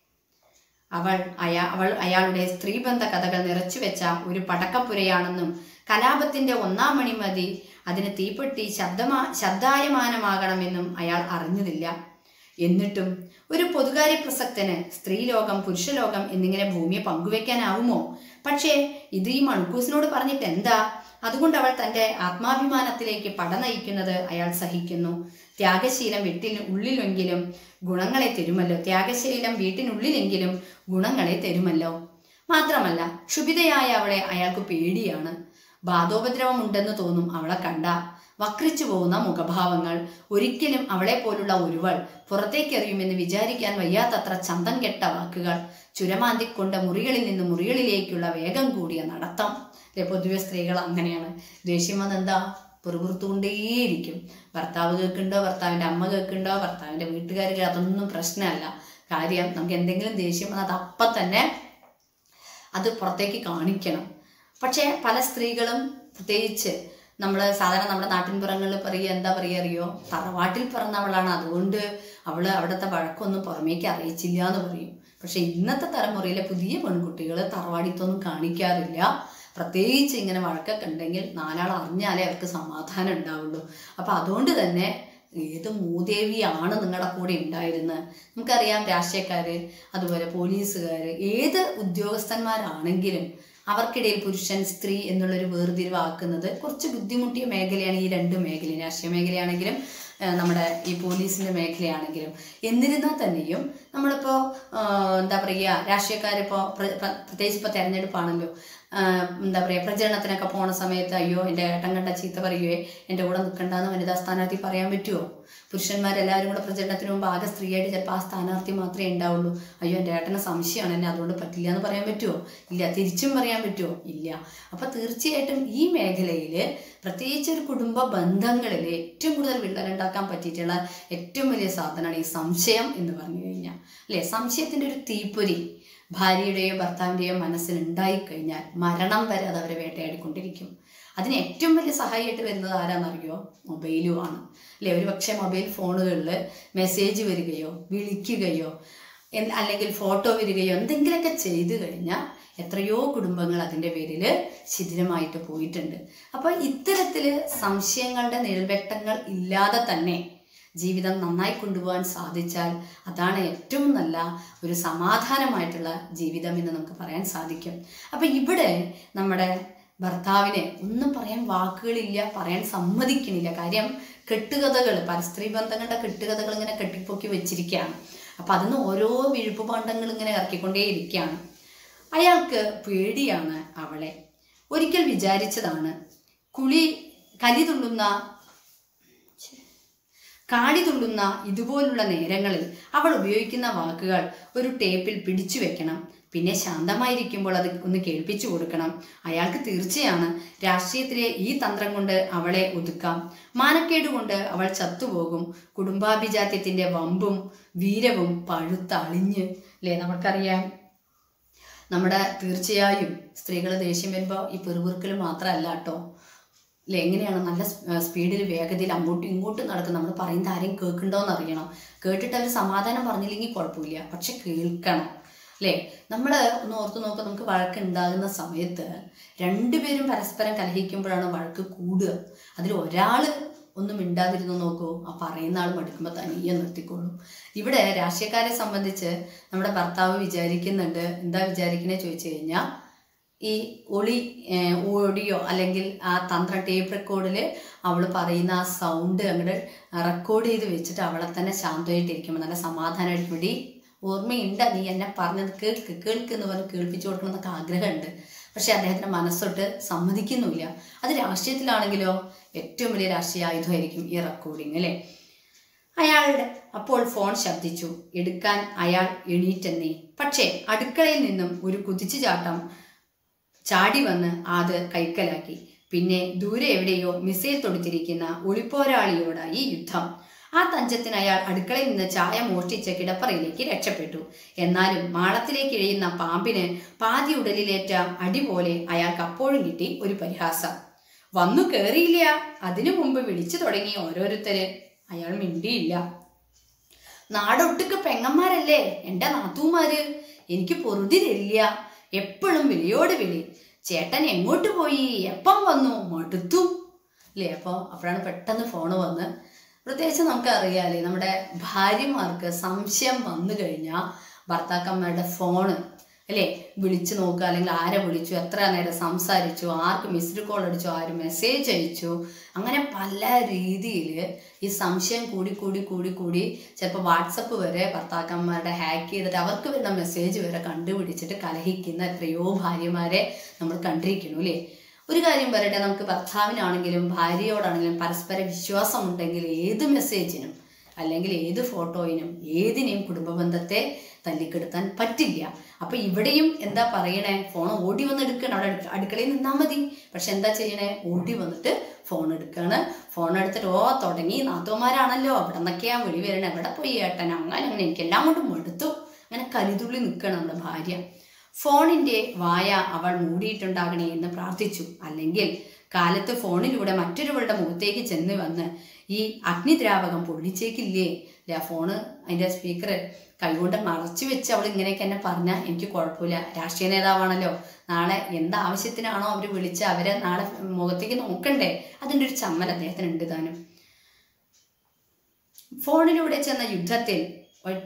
അവൾ അയാ അവൾ അയാളുടെ സ്ത്രീബന്ധ കഥകൾ നിറച്ചു വെച്ച ഒരു പടക്കപ്പുരയാണെന്നും കലാപത്തിന്റെ ഒന്നാം മണി മതി അതിന് തീപ്പെട്ടി ശബ്ദമാ ശബ്ദായമാനമാകണമെന്നും അയാൾ അറിഞ്ഞതില്ല എന്നിട്ടും ഒരു പൊതുകാര്യ പ്രസക്തന് സ്ത്രീലോകം പുരുഷലോകം എന്നിങ്ങനെ ഭൂമിയെ പങ്കുവെക്കാനാവുമോ പക്ഷേ ഇത് ഈ മൺകൂസിനോട് പറഞ്ഞിട്ട് എന്താ അതുകൊണ്ട് അവൾ തന്റെ ആത്മാഭിമാനത്തിലേക്ക് പട നയിക്കുന്നത് അയാൾ സഹിക്കുന്നു ത്യാഗശീലം വീട്ടിൽ ഉള്ളിലെങ്കിലും ഗുണങ്ങളെ തരുമല്ലോ ത്യാഗശീലം വീട്ടിനുള്ളിലെങ്കിലും ഗുണങ്ങളെ തരുമല്ലോ മാത്രമല്ല ക്ഷുഭിതയായ അവളെ അയാൾക്ക് പേടിയാണ് ബാധോപദ്രവം ഉണ്ടെന്ന് തോന്നും അവളെ കണ്ട വക്രിച്ചു പോകുന്ന മുഖഭാവങ്ങൾ ഒരിക്കലും അവളെ പോലുള്ള ഒരുവൾ പുറത്തേക്കെറിയുമെന്ന് വിചാരിക്കാൻ വയ്യാത്തത്ര ചന്തം കെട്ട വാക്കുകൾ ചുരമാന്തിക്കൊണ്ട് മുറികളിൽ നിന്ന് മുറികളിലേക്കുള്ള വേഗം കൂടിയ നടത്തം അല്ലെ പൊതുവെ സ്ത്രീകൾ അങ്ങനെയാണ് ദേഷ്യം വന്ന് എന്താ പെറുപുറത്തുകൊണ്ടേയിരിക്കും ഭർത്താവ് കേൾക്കുന്നുണ്ടോ ഭർത്താവിൻ്റെ അമ്മ കേൾക്കുന്നുണ്ടോ ഭർത്താവിൻ്റെ വീട്ടുകാർ അതൊന്നും പ്രശ്നമല്ല കാര്യം നമുക്ക് എന്തെങ്കിലും ദേഷ്യം വന്നാൽ അത് അപ്പം തന്നെ അത് പുറത്തേക്ക് കാണിക്കണം പക്ഷേ പല സ്ത്രീകളും പ്രത്യേകിച്ച് നമ്മൾ സാധാരണ നമ്മുടെ നാട്ടിൻപുറങ്ങളിൽ പറയുക എന്താ പറയുക അറിയോ തറവാട്ടിൽ പിറന്നവളാണ് അതുകൊണ്ട് അവൾ അവിടുത്തെ വഴക്കൊന്നും പുറമേക്ക് അറിയിച്ചില്ല എന്ന് പറയും പക്ഷെ ഇന്നത്തെ തലമുറയിലെ പുതിയ പെൺകുട്ടികൾ തറവാടിത്തൊന്നും കാണിക്കാറില്ല പ്രത്യേകിച്ച് ഇങ്ങനെ വഴക്കൊക്കെ ഉണ്ടെങ്കിൽ നാലാൾ അറിഞ്ഞാലേ അവർക്ക് സമാധാനം ഉണ്ടാവുള്ളൂ അപ്പം അതുകൊണ്ട് തന്നെ ഏത് മൂദേവിയാണ് നിങ്ങളുടെ കൂടെ ഉണ്ടായിരുന്നത് നമുക്കറിയാം രാഷ്ട്രീയക്കാർ അതുപോലെ പോലീസുകാർ ഏത് ഉദ്യോഗസ്ഥന്മാരാണെങ്കിലും അവർക്കിടയിൽ പുരുഷൻ സ്ത്രീ എന്നുള്ളൊരു വേർതിരിവാക്കുന്നത് കുറച്ച് ബുദ്ധിമുട്ടിയ മേഖലയാണ് ഈ രണ്ട് മേഖലയും രാഷ്ട്രീയ മേഖലയാണെങ്കിലും ആ, നമ്മുടെ ഈ പോലീസിൻ്റെ മേഖലയാണെങ്കിലും എന്നിരുന്നാൽ തന്നെയും നമ്മളിപ്പോൾ എന്താ പറയുക രാഷ്ട്രീയക്കാരിപ്പോൾ പ്രത്യേകിച്ച് ഇപ്പോൾ തെരഞ്ഞെടുപ്പാണല്ലോ ആ, എന്താ പറയുക പ്രചരണത്തിനൊക്കെ പോണ സമയത്ത് അയ്യോ എൻ്റെ ഏട്ടൻ കണ്ട ചീത്ത പറയുവേ എൻ്റെ കൂടെ നിൽക്കണ്ടെന്ന് വനിതാ സ്ഥാനാർത്ഥി പറയാൻ പറ്റുമോ പുരുഷന്മാരെല്ലാവരും കൂടെ പ്രചരണത്തിന് മുമ്പ് ആകെ സ്ത്രീയായിട്ട് ചിലപ്പോൾ ആ സ്ഥാനാർത്ഥി മാത്രമേ ഉണ്ടാവുള്ളൂ അയ്യോ എൻ്റെ ഏട്ടന് സംശയമാണ് എന്നെ അതുകൊണ്ട് പറ്റില്ല എന്ന് പറയാൻ പറ്റുമോ ഇല്ല തിരിച്ചും പറയാൻ പറ്റുമോ ഇല്ല അപ്പോൾ തീർച്ചയായിട്ടും ഈ മേഖലയിൽ പ്രത്യേകിച്ച് ഒരു കുടുംബ ബന്ധങ്ങളിൽ ഏറ്റവും കൂടുതൽ വിള്ളലുണ്ടാക്കാൻ പറ്റിയിട്ടുള്ള ഏറ്റവും വലിയ സാധനമാണ് ഈ സംശയം എന്ന് പറഞ്ഞു കഴിഞ്ഞാൽ അല്ലേ സംശയത്തിൻ്റെ ഒരു തീപ്പൊരി ഭാര്യയുടെയോ ഭർത്താവിൻ്റെയോ മനസ്സിൽ ഉണ്ടായിക്കഴിഞ്ഞാൽ മരണം വരെ അത് അവരെ വേട്ടയാടിക്കൊണ്ടിരിക്കും അതിന് ഏറ്റവും വലിയ സഹായിയായിട്ട് വരുന്നത് ആരാന്നറിയോ മൊബൈലുമാണ് അല്ലേ ഒരു പക്ഷേ മൊബൈൽ ഫോണുകളിൽ മെസ്സേജ് വരികയോ വിളിക്കുകയോ എന്ത് അല്ലെങ്കിൽ ഫോട്ടോ വരികയോ എന്തെങ്കിലുമൊക്കെ ചെയ്തു കഴിഞ്ഞാൽ എത്രയോ കുടുംബങ്ങൾ അതിൻ്റെ പേരിൽ ശിഥിലമായിട്ട് പോയിട്ടുണ്ട് അപ്പോൾ ഇത്തരത്തിൽ സംശയങ്ങളുടെ നിഴൽവെട്ടങ്ങൾ ഇല്ലാതെ തന്നെ ജീവിതം നന്നായി കൊണ്ടുപോകാൻ സാധിച്ചാൽ അതാണ് ഏറ്റവും നല്ല ഒരു സമാധാനമായിട്ടുള്ള ജീവിതം എന്ന് നമുക്ക് പറയാൻ സാധിക്കും അപ്പം ഇവിടെ നമ്മുടെ ഭർത്താവിനെ ഒന്നും പറയാൻ വാക്കുകളില്ല പറയാൻ സമ്മതിക്കണില്ല കാര്യം കെട്ടുകഥകൾ പരസ്ത്രീ ബന്ധങ്ങളുടെ കെട്ടുകഥകൾ ഇങ്ങനെ കെട്ടിപ്പൊക്കി വെച്ചിരിക്കുകയാണ് അപ്പം അതിന് ഓരോ വിഴുപ്പുപാണ്ഡങ്ങൾ ഇങ്ങനെ ഇറക്കിക്കൊണ്ടേയിരിക്കുകയാണ് അയാൾക്ക് പേടിയാണ് അവളെ ഒരിക്കൽ വിചാരിച്ചതാണ് കുളി കലി തുള്ളുന്ന കാടി തുള്ളുന്ന ഇതുപോലുള്ള നേരങ്ങളിൽ അവൾ ഉപയോഗിക്കുന്ന വാക്കുകൾ ഒരു ടേപ്പിൽ പിടിച്ചു വെക്കണം പിന്നെ ശാന്തമായിരിക്കുമ്പോൾ അത് ഒന്ന് കേൾപ്പിച്ചു കൊടുക്കണം അയാൾക്ക് തീർച്ചയാണ് രാഷ്ട്രീയത്തിലെ ഈ തന്ത്രം കൊണ്ട് അവളെ ഒതുക്കാം മാനക്കേട് കൊണ്ട് അവൾ ചത്തുപോകും കുടുംബാഭിജാത്യത്തിന്റെ വമ്പും വീരവും പഴുത്തളിഞ്ഞ് അല്ലേ നമുക്കറിയാം നമ്മുടെ തീർച്ചയായും സ്ത്രീകൾ ദേഷ്യം വരുമ്പോൾ ഈ പെറുപിറുക്കൽ മാത്രമല്ല കേട്ടോ അല്ലെ എങ്ങനെയാണ് നല്ല സ്പീഡിൽ വേഗതയിൽ അങ്ങോട്ടും ഇങ്ങോട്ടും നടക്കും നമ്മൾ പറയുന്നത് ആരെയും കേൾക്കണ്ടോന്ന് അറിയണം കേട്ടിട്ട് അവർ സമാധാനം പറഞ്ഞില്ലെങ്കിൽ കുഴപ്പമില്ല പക്ഷെ കേൾക്കണം അല്ലേ നമ്മൾ ഒന്ന് ഓർത്ത് നോക്കുക നമുക്ക് വഴക്ക് ഉണ്ടാകുന്ന സമയത്ത് രണ്ടുപേരും പരസ്പരം കലഹിക്കുമ്പോഴാണ് വഴക്ക് കൂടുക അതിൽ ഒരാൾ ഒന്നും മിണ്ടാതിരുന്ന് നോക്കൂ ആ പറയുന്ന ആൾ മടുക്കുമ്പോൾ തനിയെ നിർത്തിക്കോളും ഇവിടെ രാഷ്ട്രീയക്കാരെ സംബന്ധിച്ച് നമ്മുടെ ഭർത്താവ് വിചാരിക്കുന്നുണ്ട് എന്താ വിചാരിക്കണേ ചോദിച്ചു കഴിഞ്ഞാൽ ഈ ഒളി ഏഹ്, ഓഡിയോ അല്ലെങ്കിൽ ആ തന്ത്ര ടേപ്പ് റെക്കോർഡിൽ അവൾ പറയുന്ന ആ സൗണ്ട് അങ്ങോട്ട് റെക്കോർഡ് ചെയ്ത് വെച്ചിട്ട് അവളെ തന്നെ ശാന്തമായിട്ടിരിക്കുമ്പോൾ നല്ല സമാധാനമായിട്ട് പിടി ഓർമ്മയുണ്ട് നീ എന്നെ പറഞ്ഞത് കേൾക്ക് കേൾക്ക് എന്ന് പറഞ്ഞ് കേൾപ്പിച്ചു കൊടുക്കണം എന്നൊക്കെ ആഗ്രഹമുണ്ട് പക്ഷെ അദ്ദേഹത്തിന്റെ മനസ്സൊട്ട് സമ്മതിക്കുന്നുമില്ല അത് രാഷ്ട്രീയത്തിലാണെങ്കിലോ ഏറ്റവും വലിയ രാഷ്ട്രീയ ആയുധമായിരിക്കും ഈ റെക്കോർഡിങ് അല്ലേ അയാളുടെ അപ്പോൾ ഫോൺ ശബ്ദിച്ചു എടുക്കാൻ അയാൾ എണീറ്റെന്നേ പക്ഷേ അടുക്കളയിൽ നിന്നും ഒരു കുതിച്ചുചാട്ടം ചാടി വന്ന് അത് കൈക്കലാക്കി പിന്നെ ദൂരെ എവിടെയോ മിസൈൽ തൊടുത്തിരിക്കുന്ന ഒളിപ്പോരാളിയോടായി യുദ്ധം ആ തഞ്ചത്തിന് അയാൾ അടുക്കളയിൽ നിന്ന് ചായ മോഷ്ടിച്ച കിടപ്പറയിലേക്ക് രക്ഷപ്പെട്ടു എന്നാലും മാളത്തിലേക്ക് ഇഴയുന്ന പാമ്പിന് പാതി ഉടലിലേറ്റ അടി പോലെ അയാൾക്ക് അപ്പോഴും കിട്ടി ഒരു പരിഹാസം വന്നു കേറിയില്ല അതിനു മുമ്പ് വിളിച്ചു തുടങ്ങി ഓരോരുത്തര് അയാൾ മിണ്ടിയില്ല നാടൊട്ടുക്ക് പെങ്ങന്മാരല്ലേ എൻ്റെ നാത്തൂമാര് എനിക്ക് പൊറുതി തരില്ല എപ്പോഴും വിളിയോട് വിളി ചേട്ടൻ എങ്ങോട്ട് പോയി എപ്പം വന്നു മടുത്തു അല്ലേ അപ്പോൾ അപ്പോഴാണ് പെട്ടെന്ന് ഫോണ് വന്ന് പ്രത്യേകിച്ച് നമുക്കറിയാലേ നമ്മുടെ ഭാര്യമാർക്ക് സംശയം വന്നു കഴിഞ്ഞാൽ ഭർത്താക്കന്മാരുടെ ഫോണ് അല്ലേ വിളിച്ചു നോക്കുക അല്ലെങ്കിൽ ആരെ വിളിച്ചു എത്ര നേരം സംസാരിച്ചു ആർക്ക് മിസ്ഡ് കോൾ അടിച്ചു ആര് മെസ്സേജ് അയച്ചു അങ്ങനെ പല രീതിയിൽ ഈ സംശയം കൂടി കൂടി കൂടി കൂടി ചിലപ്പോൾ വാട്സപ്പ് വരെ ഭർത്താക്കന്മാരുടെ ഹാക്ക് ചെയ്തിട്ട് അവർക്ക് വരുന്ന മെസ്സേജ് വരെ കണ്ടുപിടിച്ചിട്ട് കലഹിക്കുന്ന എത്രയോ ഭാര്യമാരെ നമ്മൾ കണ്ടിരിക്കുന്നു അല്ലേ ഒരു കാര്യം പറയട്ടെ നമുക്ക് ഭർത്താവിനാണെങ്കിലും ഭാര്യയോടാണെങ്കിലും പരസ്പര വിശ്വാസം ഉണ്ടെങ്കിൽ ഏത് മെസ്സേജിനും അല്ലെങ്കിൽ ഏത് ഫോട്ടോയിനും ഏതിനെയും കുടുംബ ബന്ധത്തെ തല്ലിക്കെടുത്താൻ പറ്റില്ല അപ്പൊ ഇവിടെയും എന്താ പറയണേ ഫോൺ ഓടി വന്ന് എടുക്കണം അവിടെ അടുക്ക- അടുക്കളയിൽ നിന്നാൽ മതി പക്ഷെ എന്താ ചെയ്യണേ ഓടി വന്നിട്ട് ഫോൺ എടുക്കാണ് ഫോൺ എടുത്തിട്ട് ഓ തുടങ്ങി നാത്തോമാരാണല്ലോ അവിടെ നിന്നൊക്കെയാ വിളി വരണേ എവിടെ പോയി ഏട്ടൻ അങ്ങനെ അങ്ങനെ എനിക്കെല്ലാം കൊണ്ടും മടുത്തു അങ്ങനെ കരുതുള്ളി നിൽക്കണം നമ്മുടെ ഭാര്യ ഫോണിന്റെ വായ അവൾ മൂടിയിട്ടുണ്ടാകണേ എന്ന് പ്രാർത്ഥിച്ചു അല്ലെങ്കിൽ കാലത്ത് ഫോണിലൂടെ മറ്റൊരുവളുടെ മുഖത്തേക്ക് ചെന്ന് വന്ന് ഈ അഗ്നിദ്രാവകം പൊള്ളിച്ചേക്കില്ലേ ഇല്ല ഫോണ് അതിന്റെ സ്പീക്കർ കൈകൊണ്ട് മറച്ചു വെച്ച് അവൾ ഇങ്ങനെയൊക്കെ എന്നെ പറഞ്ഞാൽ എനിക്ക് കുഴപ്പമില്ല രാഷ്ട്രീയ നേതാവാണല്ലോ നാളെ എന്ത് ആവശ്യത്തിനാണോ അവർ വിളിച്ച് അവരെ നാളെ മുഖത്തേക്ക് നോക്കണ്ടേ അതിൻ്റെ ഒരു ചമ്മൽ അദ്ദേഹത്തിന് ഉണ്ട് താനും ഫോണിലൂടെ ചെന്ന യുദ്ധത്തിൽ ഒ-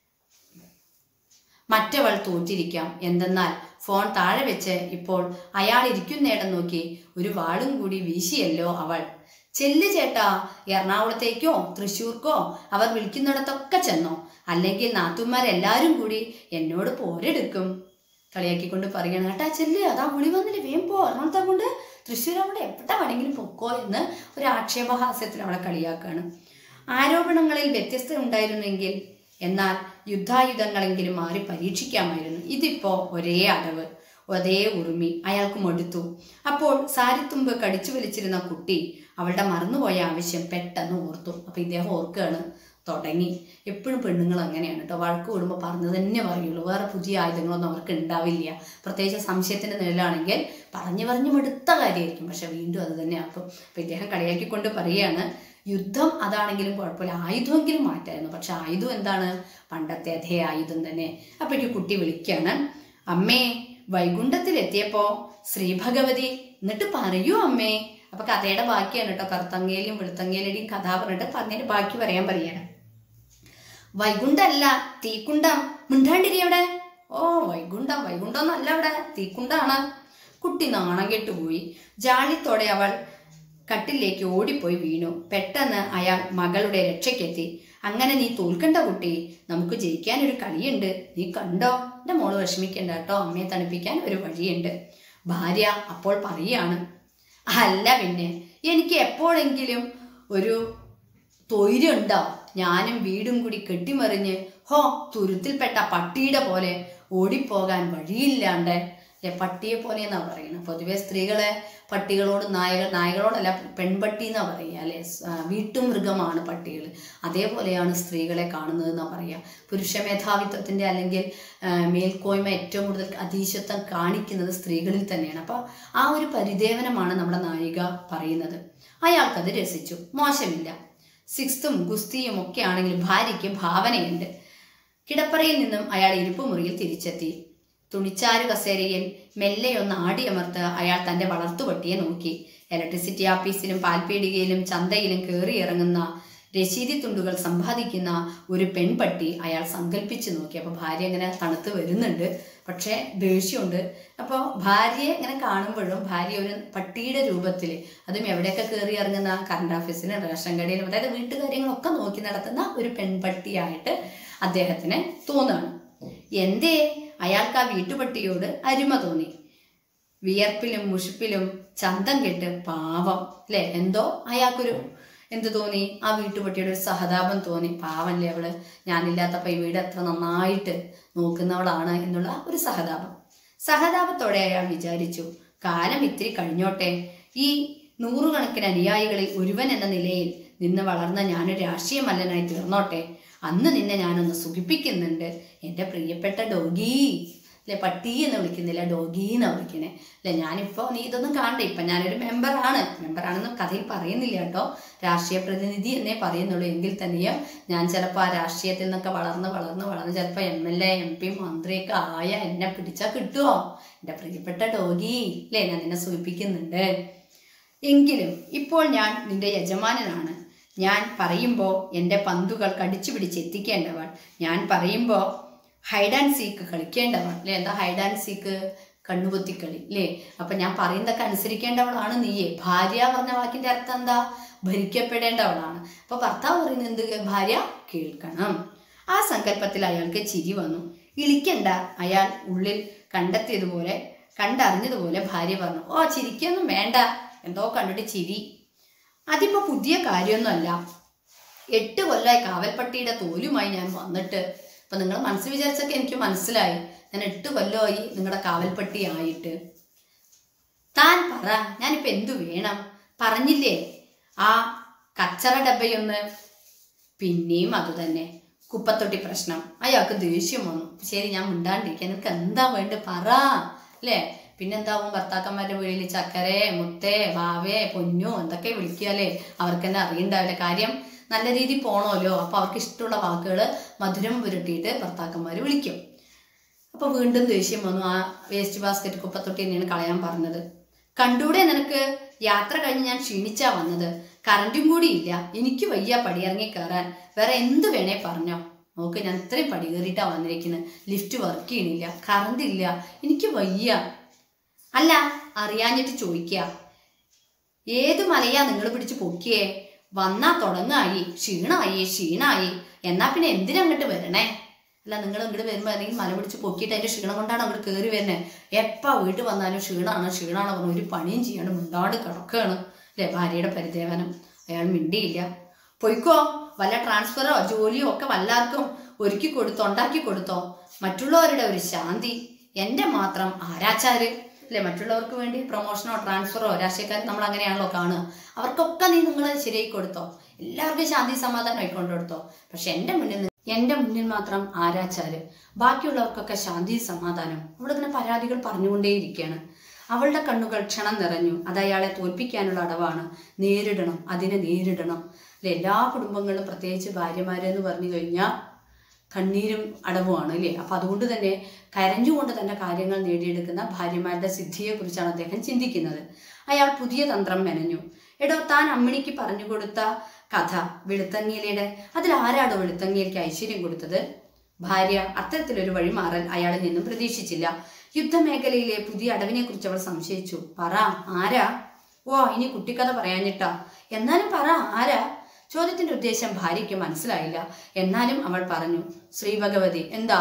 മറ്റവൾ തോറ്റിരിക്കാം എന്തെന്നാൽ ഫോൺ താഴെ വെച്ച് ഇപ്പോൾ അയാൾ ഇരിക്കുന്നിടം നോക്കി ഒരു വാളും കൂടി വീശിയല്ലോ അവൾ ചെല്ല് ചേട്ടാ എറണാകുളത്തേക്കോ തൃശ്ശൂർക്കോ അവർ വിളിക്കുന്നിടത്തൊക്കെ ചെന്നോ അല്ലെങ്കിൽ നാത്തുമാരെല്ലാരും കൂടി എന്നോട് പോരെടുക്കും കളിയാക്കിക്കൊണ്ട് പറയണം കേട്ടാ ചെല്ല് അതാ വിളി വന്നില്ല വേം പോ എറണാകുളത്തെ കൊണ്ട് തൃശ്ശൂർ അവിടെ എവിടെ വേണമെങ്കിലും പൊക്കോ എന്ന് ഒരു ആക്ഷേപഹാസ്യത്തിൽ അവളെ കളിയാക്കാണ് ആരോപണങ്ങളിൽ വ്യത്യസ്തത ഉണ്ടായിരുന്നെങ്കിൽ എന്നാൽ യുദ്ധായുധങ്ങളെങ്കിലും മാറി പരീക്ഷിക്കാമായിരുന്നു ഇതിപ്പോ ഒരേ അടവ് ഒരേ ഉറുമി അയാൾക്ക് മടുത്തു അപ്പോൾ സാരിത്തുമ്പ് കടിച്ചു വലിച്ചിരുന്ന കുട്ടി അവളുടെ മറന്നുപോയ ആവശ്യം പെട്ടെന്ന് ഓർത്തു അപ്പൊ ഇദ്ദേഹം ഓർക്കുകയാണ് തുടങ്ങി എപ്പോഴും പെണ്ണുങ്ങൾ അങ്ങനെയാണ് കേട്ടോ വഴക്ക് കൂടുമ്പോൾ പറഞ്ഞു തന്നെ പറയുള്ളൂ വേറെ പുതിയ ആയുധങ്ങളൊന്നും അവർക്ക് ഉണ്ടാവില്ല പ്രത്യേകിച്ച് സംശയത്തിന്റെ നിഴലാണെങ്കിൽ പറഞ്ഞു പറഞ്ഞു മടുത്ത കാര്യമായിരിക്കും പക്ഷെ വീണ്ടും അത് തന്നെ ആക്കും അപ്പൊ ഇദ്ദേഹം കളിയാക്കിക്കൊണ്ട് പറയുകയാണ് യുദ്ധം അതാണെങ്കിലും കുഴപ്പമില്ല ആയുധമെങ്കിലും മാറ്റായിരുന്നു പക്ഷെ ആയുധം എന്താണ് പണ്ടത്തെ അതേ ആയുധം തന്നെ അപ്പോഴേക്ക് കുട്ടി വിളിക്കാണ് അമ്മേ വൈകുണ്ഠത്തിലെത്തിയപ്പോ ശ്രീഭഗവതി എന്നിട്ട് പറയൂ അമ്മേ അപ്പൊ കഥയുടെ ബാക്കിയാണ് കേട്ടോ കറുത്തങ്ങയിലും വെളുത്തങ്ങയിലും കഥ പറഞ്ഞിട്ട് പറഞ്ഞതിന്റെ ബാക്കി പറയാൻ പറയാണ് വൈകുണ്ഠല്ല തീക്കുണ്ടം മിണ്ടാണ്ടിരി അവിടെ ഓ വൈകുണ്ഠം വൈകുണ്ഠം എന്നല്ല അവിടെ തീക്കുണ്ടാണ് കുട്ടി നാണം കെട്ടുപോയി ജാളിത്തോടെ അവൾ കട്ടിലേക്ക് ഓടിപ്പോയി വീണു പെട്ടെന്ന് അയാൾ മകളുടെ രക്ഷയ്ക്കെത്തി അങ്ങനെ നീ തോൽക്കണ്ട കുട്ടി നമുക്ക് ജയിക്കാൻ ഒരു കളിയുണ്ട് നീ കണ്ടോ എൻ്റെ മോള് വിഷമിക്കണ്ട കേട്ടോ അമ്മയെ തണുപ്പിക്കാൻ ഒരു വഴിയുണ്ട് ഭാര്യ അപ്പോൾ പറയാണ് അല്ല പിന്നെ എനിക്ക് എപ്പോഴെങ്കിലും ഒരു തൊയ്രുണ്ടോ ഞാനും വീടും കൂടി കെട്ടിമറിഞ്ഞ് ഹോ തുരുത്തിൽപ്പെട്ട പട്ടിയുടെ പോലെ ഓടിപ്പോകാൻ വഴിയില്ലാണ്ട് ഏ, പട്ടിയെ പോലെ എന്നാ പറയുന്നത് പൊതുവെ സ്ത്രീകളെ പട്ടികളോട് നായകൾ നായകളോടല്ല പെൺപട്ടി എന്നാ പറയുക അല്ലെ സ്- ആ, വീട്ടുമൃഗമാണ് പട്ടികൾ അതേപോലെയാണ് സ്ത്രീകളെ കാണുന്നത് എന്നാ പറയുക പുരുഷ മേധാവിത്വത്തിന്റെ അല്ലെങ്കിൽ ആ, മേൽക്കോയ്മ ഏറ്റവും കൂടുതൽ അധീശത്വം കാണിക്കുന്നത് സ്ത്രീകളിൽ തന്നെയാണ് അപ്പോൾ ആ ഒരു പരിദേവനമാണ് നമ്മുടെ നായിക പറയുന്നത് അയാൾക്കത് രസിച്ചു മോശമില്ല സിക്സ്തും ഗുസ്തിയും ഒക്കെ ആണെങ്കിലും ഭാര്യയ്ക്ക് ഭാവനയുണ്ട് കിടപ്പറയിൽ നിന്നും അയാൾ ഇരിപ്പുമുറിയിൽ തിരിച്ചെത്തി തുണിച്ചാരു കസേരയിൽ മെല്ലെയൊന്ന് ആടിയമർത്ത് അയാൾ തന്റെ വളർത്തുപട്ടിയെ നോക്കി ഇലക്ട്രിസിറ്റി ഓഫീസിലും പാൽപീടികയിലും ചന്തയിലും കയറി ഇറങ്ങുന്ന രശീതി തുണ്ടുകൾ സമ്പാദിക്കുന്ന ഒരു പെൺപട്ടി അയാൾ സങ്കല്പിച്ച് നോക്കി അപ്പോൾ ഭാര്യ ഇങ്ങനെ തണുത്ത് വരുന്നുണ്ട് പക്ഷേ ദേഷ്യമുണ്ട് അപ്പോൾ ഭാര്യയെ ഇങ്ങനെ കാണുമ്പോഴും ഭാര്യ ഒരു പട്ടിയുടെ രൂപത്തിൽ അതും എവിടെയൊക്കെ കയറി ഇറങ്ങുന്ന കറണ്ട് ഓഫീസിലും റേഷൻ കടയിലും അതായത് വീട്ടുകാര്യങ്ങളൊക്കെ നോക്കി നടത്തുന്ന ഒരു പെൺപട്ടിയായിട്ട് അദ്ദേഹത്തിന് തോന്നുകയാണ് എന്തേ അയാൾക്ക് ആ വീട്ടുപട്ടിയോട് അരുമ തോന്നി വിയർപ്പിലും മുഷിപ്പിലും ചന്തം കെട്ട് പാവം അല്ലെ എന്തോ അയാൾക്കൊരു എന്ത് തോന്നി ആ വീട്ടുപട്ടിയുടെ ഒരു സഹതാപം തോന്നി പാവല്ലേ അവള് ഞാനില്ലാത്തപ്പോ ഈ വീട് എത്ര നന്നായിട്ട് നോക്കുന്നവളാണ് എന്നുള്ള ഒരു സഹതാപം സഹതാപത്തോടെ അയാൾ വിചാരിച്ചു കാലം ഇത്തിരി കഴിഞ്ഞോട്ടെ ഈ നൂറുകണക്കിന് അനുയായികളിൽ ഒരുവൻ എന്ന നിലയിൽ നിന്ന് വളർന്ന ഞാനൊരു രാഷ്ട്രീയ മല്ലനായി തീർന്നോട്ടെ അന്ന് നിന്നെ ഞാനൊന്ന് സുഖിപ്പിക്കുന്നുണ്ട് എൻ്റെ പ്രിയപ്പെട്ട ഡോഗി അല്ലെ പട്ടി എന്ന് വിളിക്കുന്നില്ല ഡോഗി എന്നാ വിളിക്കണേ അല്ലെ ഞാനിപ്പോ നീ ഇതൊന്നും കാണണ്ട ഇപ്പൊ ഞാനൊരു മെമ്പറാണ് മെമ്പറാണെന്ന് കഥയിൽ പറയുന്നില്ല കേട്ടോ രാഷ്ട്രീയ പ്രതിനിധി എന്നേ പറയുന്നുള്ളൂ എങ്കിൽ തന്നെയും ഞാൻ ചിലപ്പോൾ ആ രാഷ്ട്രീയത്തിൽ നിന്നൊക്കെ വളർന്ന് വളർന്ന് വളർന്ന് ചിലപ്പോൾ M L A M P മന്ത്രിയൊക്കെ ആയ എന്നെ പിടിച്ചാൽ കിട്ടുമോ എൻ്റെ പ്രിയപ്പെട്ട ഡോഗി അല്ലേ ഞാൻ നിന്നെ സൂചിപ്പിക്കുന്നുണ്ട് എങ്കിലും ഇപ്പോൾ ഞാൻ നിന്റെ യജമാനനാണ് ഞാൻ പറയുമ്പോൾ എൻ്റെ പന്തുകൾ കടിച്ചു പിടിച്ച് എത്തിക്കേണ്ടവൾ ഞാൻ പറയുമ്പോൾ ഹൈഡ് ആൻഡ് സീക്ക് കളിക്കേണ്ടവൾ അല്ലേ എന്താ ഹൈഡ് ആൻഡ് സീക്ക് കണ്ണുപൊത്തിക്കളി അല്ലേ അപ്പം ഞാൻ പറയുന്നതൊക്കെ അനുസരിക്കേണ്ടവളാണ് നീയെ ഭാര്യ പറഞ്ഞ വാക്കിൻ്റെ അർത്ഥം എന്താ ഭരിക്കപ്പെടേണ്ടവളാണ് അപ്പോൾ ഭർത്താവ് പറയുന്നത് എന്ത് ഭാര്യ കേൾക്കണം ആ സങ്കല്പത്തിൽ അയാൾക്ക് ചിരി വന്നു ഇളിക്കണ്ട അയാൾ ഉള്ളിൽ കണ്ടെത്തിയതുപോലെ കണ്ടറിഞ്ഞതുപോലെ ഭാര്യ പറഞ്ഞു ഓ ചിരിക്കൊന്നും വേണ്ട എന്തോ കണ്ടിട്ട് ചിരി അതിപ്പോ പുതിയ കാര്യമൊന്നുമല്ല എട്ട് കൊല്ലമായി കാവൽപ്പട്ടിയുടെ തോലുമായി ഞാൻ വന്നിട്ട് അപ്പൊ നിങ്ങൾ മനസ്സിൽ വിചാരിച്ചൊക്കെ എനിക്ക് മനസ്സിലായി ഞാൻ എട്ട് കൊല്ലമായി നിങ്ങളുടെ കാവൽപ്പട്ടി ആയിട്ട് താൻ പറ ഞാനിപ്പോ എന്തു വേണം പറഞ്ഞില്ലേ ആ കച്ചറ ഡബ്ബയൊന്ന് പിന്നെയും അതുതന്നെ കുപ്പത്തൊട്ടി പ്രശ്നം അയാൾക്ക് ദേഷ്യം വന്നു ശരി ഞാൻ മിണ്ടാണ്ടിരിക്കാൻ നിനക്ക് എന്താ വേണ്ട പറ അല്ലേ പിന്നെന്താവും ഭർത്താക്കന്മാരുടെ വീട്ടിൽ ചക്കരെ മുത്തേ വാവേ പൊന്നു എന്തൊക്കെ വിളിക്കുകയല്ലേ അവർക്ക് തന്നെ അറിയണ്ടാവില്ല കാര്യം നല്ല രീതിയിൽ പോണമല്ലോ അപ്പൊ അവർക്ക് ഇഷ്ടമുള്ള വാക്കുകൾ മധുരം പുരട്ടിയിട്ട് ഭർത്താക്കന്മാർ വിളിക്കും അപ്പൊ വീണ്ടും ദേഷ്യം വന്നു ആ വേസ്റ്റ് ബാസ്ക്കറ്റ് കുപ്പത്തൊട്ടി തന്നെയാണ് കളയാൻ പറഞ്ഞത് കണ്ടൂടെ നിനക്ക് യാത്ര കഴിഞ്ഞ് ഞാൻ ക്ഷീണിച്ചാ വന്നത് കറണ്ടും കൂടി ഇല്ല എനിക്ക് വയ്യ പടിയിറങ്ങി കയറാൻ വേറെ എന്ത് വേണേ പറഞ്ഞോ നോക്ക് ഞാൻ ഇത്രയും പടി കയറിയിട്ടാ വന്നിരിക്കുന്നത് ലിഫ്റ്റ് വർക്ക് ചെയ്യണില്ല കറണ്ട് ഇല്ല എനിക്ക് വയ്യ അല്ല അറിയാഞ്ഞിട്ട് ചോദിക്കുക ഏത് മലയാ നിങ്ങൾ പിടിച്ച് പൊക്കിയേ വന്നാ തുടങ്ങായി ക്ഷീണമായി ക്ഷീണായി എന്നാ പിന്നെ എന്തിനങ്ങോട്ട് വരണേ അല്ല നിങ്ങൾ ഇങ്ങോട്ട് വരുമ്പോൾ അല്ലെങ്കിൽ മല പിടിച്ച് പൊക്കിയിട്ട് അതിന്റെ ക്ഷീണം കൊണ്ടാണ് അങ്ങോട്ട് കയറി വരുന്നത് എപ്പാ വീട്ടിൽ വന്നാലും ക്ഷീണമാണ് ക്ഷീണമാണ് പറഞ്ഞു ഒരു പണിയും ചെയ്യാണ്ട് മുണ്ടാണ്ട് കിടക്കുകയാണ് അല്ലേ ഭാര്യയുടെ പരിദേവനം അയാൾ മിണ്ടിയില്ല പൊയ്ക്കോ വല്ല ട്രാൻസ്ഫറോ ജോലിയോ ഒക്കെ വല്ലാർക്കും ഒരുക്കി കൊടുത്തോ ഉണ്ടാക്കി കൊടുത്തോ മറ്റുള്ളവരുടെ ഒരു ശാന്തി എൻ്റെ മാത്രം ആരാച്ചാര് അല്ലെ മറ്റുള്ളവർക്ക് വേണ്ടി പ്രൊമോഷനോ ട്രാൻസ്ഫറോ രാഷ്ട്രീയക്കാർ നമ്മൾ അങ്ങനെയാണല്ലോ കാണുക അവർക്കൊക്കെ നീ നിങ്ങൾ ശരിയായി കൊടുത്തോ എല്ലാവർക്കും ശാന്തി സമാധാനം ആയിക്കൊണ്ട് കൊടുത്തോ പക്ഷെ എൻ്റെ മുന്നിൽ നി- എൻ്റെ മുന്നിൽ മാത്രം ആരാച്ചാര് ബാക്കിയുള്ളവർക്കൊക്കെ ശാന്തി സമാധാനം അവിടെ ഇങ്ങനെ പരാതികൾ പറഞ്ഞുകൊണ്ടേയിരിക്കുകയാണ് അവളുടെ കണ്ണുകൾ ക്ഷണം നിറഞ്ഞു അത് അയാളെ തോൽപ്പിക്കാനുള്ള അടവാണ് നേരിടണം അതിനെ നേരിടണം അല്ലെ എല്ലാ കുടുംബങ്ങളിലും പ്രത്യേകിച്ച് ഭാര്യമാരെന്ന് പറഞ്ഞു കഴിഞ്ഞാൽ കണ്ണീരും അടവുമാണ് അല്ലേ അപ്പൊ അതുകൊണ്ട് തന്നെ കരഞ്ഞുകൊണ്ട് തന്നെ കാര്യങ്ങൾ നേടിയെടുക്കുന്ന ഭാര്യമാരുടെ സിദ്ധിയെക്കുറിച്ചാണ് അദ്ദേഹം ചിന്തിക്കുന്നത് അയാൾ പുതിയ തന്ത്രം മെനഞ്ഞു എടോ താൻ അമ്മിണിക്ക് പറഞ്ഞു കൊടുത്ത കഥ വെളുത്തങ്ങേലിയുടെ അതിൽ ആരാടോ വെളുത്തങ്ങേലിക്ക് ഐശ്വര്യം കൊടുത്തത് ഭാര്യ അത്തരത്തിലൊരു വഴിമാറൽ അയാളിൽ നിന്നും പ്രതീക്ഷിച്ചില്ല യുദ്ധമേഖലയിലെ പുതിയ അടവിനെ കുറിച്ച് അവൾ സംശയിച്ചു പറ ആരാ ഓ ഇനി കുട്ടിക്കഥ പറയാഞ്ഞിട്ടാ എന്നാലും പറ ആരാ ചോദ്യത്തിന്റെ ഉദ്ദേശം ഭാര്യയ്ക്ക് മനസ്സിലായില്ല എന്നാലും അവൾ പറഞ്ഞു ശ്രീ ഭഗവതി എന്താ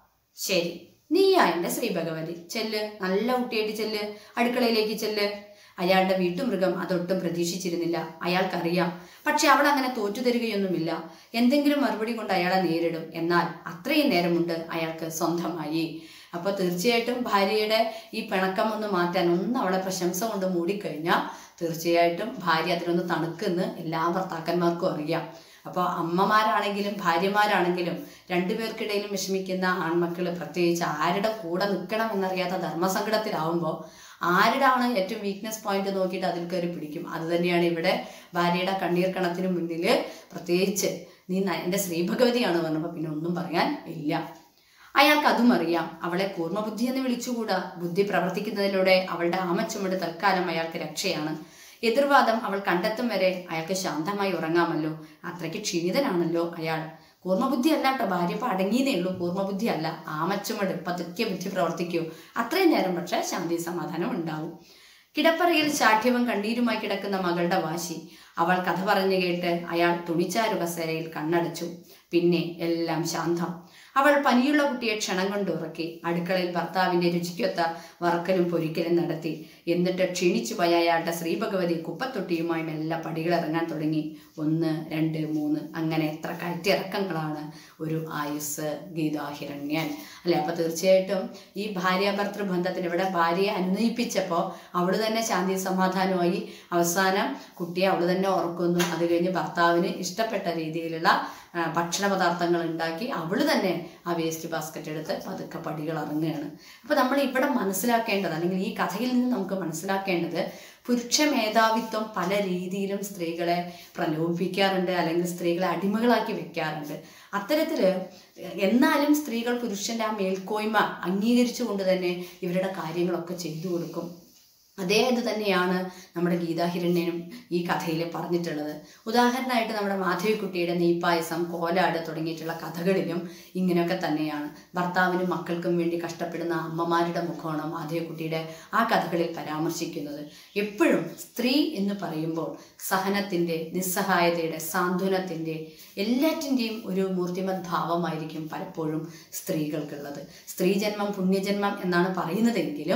ശരി നീയാ എന്റെ ശ്രീ ഭഗവതി ചെല്ല് നല്ല കുട്ടിയായിട്ട് ചെല്ല് അടുക്കളയിലേക്ക് ചെല്ല് അയാളുടെ വീട്ടുമൃഗം അതൊട്ടും പ്രതീക്ഷിച്ചിരുന്നില്ല അയാൾക്കറിയാം പക്ഷെ അവൾ അങ്ങനെ തോറ്റു തരികയൊന്നുമില്ല എന്തെങ്കിലും മറുപടി കൊണ്ട് അയാളെ നേരിടും എന്നാൽ അത്രയും നേരമുണ്ട് അയാൾക്ക് സ്വന്തമായി അപ്പോൾ തീർച്ചയായിട്ടും ഭാര്യയുടെ ഈ പിണക്കം ഒന്ന് മാറ്റാൻ ഒന്ന് അവളെ പ്രശംസ കൊണ്ട് മൂടിക്കഴിഞ്ഞാൽ തീർച്ചയായിട്ടും ഭാര്യ അതിനൊന്ന് തണുക്കുന്ന് എല്ലാ ഭർത്താക്കന്മാർക്കും അറിയാം അപ്പോൾ അമ്മമാരാണെങ്കിലും ഭാര്യമാരാണെങ്കിലും രണ്ടുപേർക്കിടയിലും വിഷമിക്കുന്ന ആൺമക്കൾ പ്രത്യേകിച്ച് ആരുടെ കൂടെ നിൽക്കണം എന്നറിയാത്ത ധർമ്മസങ്കടത്തിലാവുമ്പോൾ ആരുടെയാണ് ഏറ്റവും വീക്ക്നെസ് പോയിന്റ് നോക്കിയിട്ട് അതിൽ കയറി പിടിക്കും അത് തന്നെയാണ് ഇവിടെ ഭാര്യയുടെ കണ്ണീർ കണത്തിന് മുന്നിൽ പ്രത്യേകിച്ച് നീ ന- എൻ്റെ ശ്രീഭഗവതിയാണ് പറഞ്ഞപ്പോൾ പിന്നെ ഒന്നും പറയാൻ ഇല്ല അയാൾക്ക് അതും അറിയാം അവളെ കൂർമ്മബുദ്ധി എന്ന് വിളിച്ചുകൂടാ ബുദ്ധി പ്രവർത്തിക്കുന്നതിലൂടെ അവളുടെ ആമച്ചുമട് തൽക്കാലം അയാൾക്ക് രക്ഷയാണ് എതിർവാദം അവൾ കണ്ടെത്തും വരെ അയാൾക്ക് ശാന്തമായി ഉറങ്ങാമല്ലോ അത്രയ്ക്ക് ക്ഷീണിതനാണല്ലോ അയാൾ കൂർമ്മബുദ്ധി അല്ല കേട്ടോ ഭാര്യ ഇപ്പം അടങ്ങിയതേ ഉള്ളൂ കൂർമ്മബുദ്ധി അല്ല ആമച്ചുമട് പതുക്കെ ബുദ്ധി പ്രവർത്തിക്കൂ അത്രയും നേരം പക്ഷേ ശാന്തി സമാധാനം ഉണ്ടാവും കിടപ്പറയിൽ ശാഠ്യവും കണ്ണീരുമായി കിടക്കുന്ന മകളുടെ വാശി അവൾ കഥ പറഞ്ഞു കേട്ട് അയാൾ തുണിച്ചാരു കസേരയിൽ കണ്ണടച്ചു പിന്നെ എല്ലാം ശാന്തം അവൾ പനിയുള്ള കുട്ടിയെ ക്ഷണം കൊണ്ട് ഉറക്കി അടുക്കളയിൽ ഭർത്താവിന്റെ രുചിക്കൊത്ത വറക്കലും പൊരിക്കലും നടത്തി എന്നിട്ട് ക്ഷീണിച്ചു പോയ അയാളുടെ ശ്രീഭഗവതി കുപ്പത്തൊട്ടിയുമായി മെല്ലെ പടികൾ ഇറങ്ങാൻ തുടങ്ങി ഒന്ന് രണ്ട് മൂന്ന് അങ്ങനെ എത്ര കയറ്റിറക്കങ്ങളാണ് ഒരു ആയുസ് ഗീതാഹിരണ്യൻ അല്ലെ അപ്പൊ തീർച്ചയായിട്ടും ഈ ഭാര്യാഭർത്തൃ ബന്ധത്തിന് ഇവിടെ ഭാര്യയെ അനുനയിപ്പിച്ചപ്പോൾ അവള് തന്നെ ശാന്തി സമാധാനമായി അവസാനം കുട്ടിയെ അവള് തന്നെ ഉറക്കുന്നു അത് കഴിഞ്ഞ് ഭർത്താവിന് ഇഷ്ടപ്പെട്ട രീതിയിലുള്ള ആ, ഭക്ഷണ പദാർത്ഥങ്ങൾ ഉണ്ടാക്കി അവള് തന്നെ ആ വേസ്റ്റ് ബാസ്ക്കറ്റ് എടുത്ത് പതുക്കെ പടികൾ ഇറങ്ങുകയാണ് അപ്പൊ നമ്മൾ ഇവിടെ മനസ്സിലാക്കേണ്ടത് അല്ലെങ്കിൽ ഈ കഥയിൽ നിന്ന് നമുക്ക് മനസ്സിലാക്കേണ്ടത് പുരുഷ മേധാവിത്വം പല രീതിയിലും സ്ത്രീകളെ പ്രലോഭിപ്പിക്കാറുണ്ട് അല്ലെങ്കിൽ സ്ത്രീകളെ അടിമകളാക്കി വെക്കാറുണ്ട് അത്തരത്തില് എന്നാലും സ്ത്രീകൾ പുരുഷന്റെ ആ മേൽക്കോയ്മ അംഗീകരിച്ചുകൊണ്ട് തന്നെ ഇവരുടെ കാര്യങ്ങളൊക്കെ ചെയ്തു കൊടുക്കും അതേ ഇത് തന്നെയാണ് നമ്മുടെ ഗീതാഹിരണ്യനും ഈ കഥയിൽ പറഞ്ഞിട്ടുള്ളത് ഉദാഹരണമായിട്ട് നമ്മുടെ മാധവിക്കുട്ടിയുടെ നെയ്പായസം കോലാട് തുടങ്ങിയിട്ടുള്ള കഥകളിലും ഇങ്ങനെയൊക്കെ തന്നെയാണ് ഭർത്താവിനും മക്കൾക്കും വേണ്ടി കഷ്ടപ്പെടുന്ന അമ്മമാരുടെ മുഖമാണ് മാധവിക്കുട്ടിയുടെ ആ കഥകളിൽ പരാമർശിക്കുന്നത് എപ്പോഴും സ്ത്രീ എന്ന് പറയുമ്പോൾ സഹനത്തിൻ്റെ നിസ്സഹായതയുടെ സാന്ത്വനത്തിൻ്റെ എല്ലാറ്റിൻ്റെയും ഒരു മൂർത്തിമത് ഭാവമായിരിക്കും പലപ്പോഴും സ്ത്രീകൾക്കുള്ളത് സ്ത്രീജന്മം പുണ്യജന്മം എന്നാണ് പറയുന്നതെങ്കിലും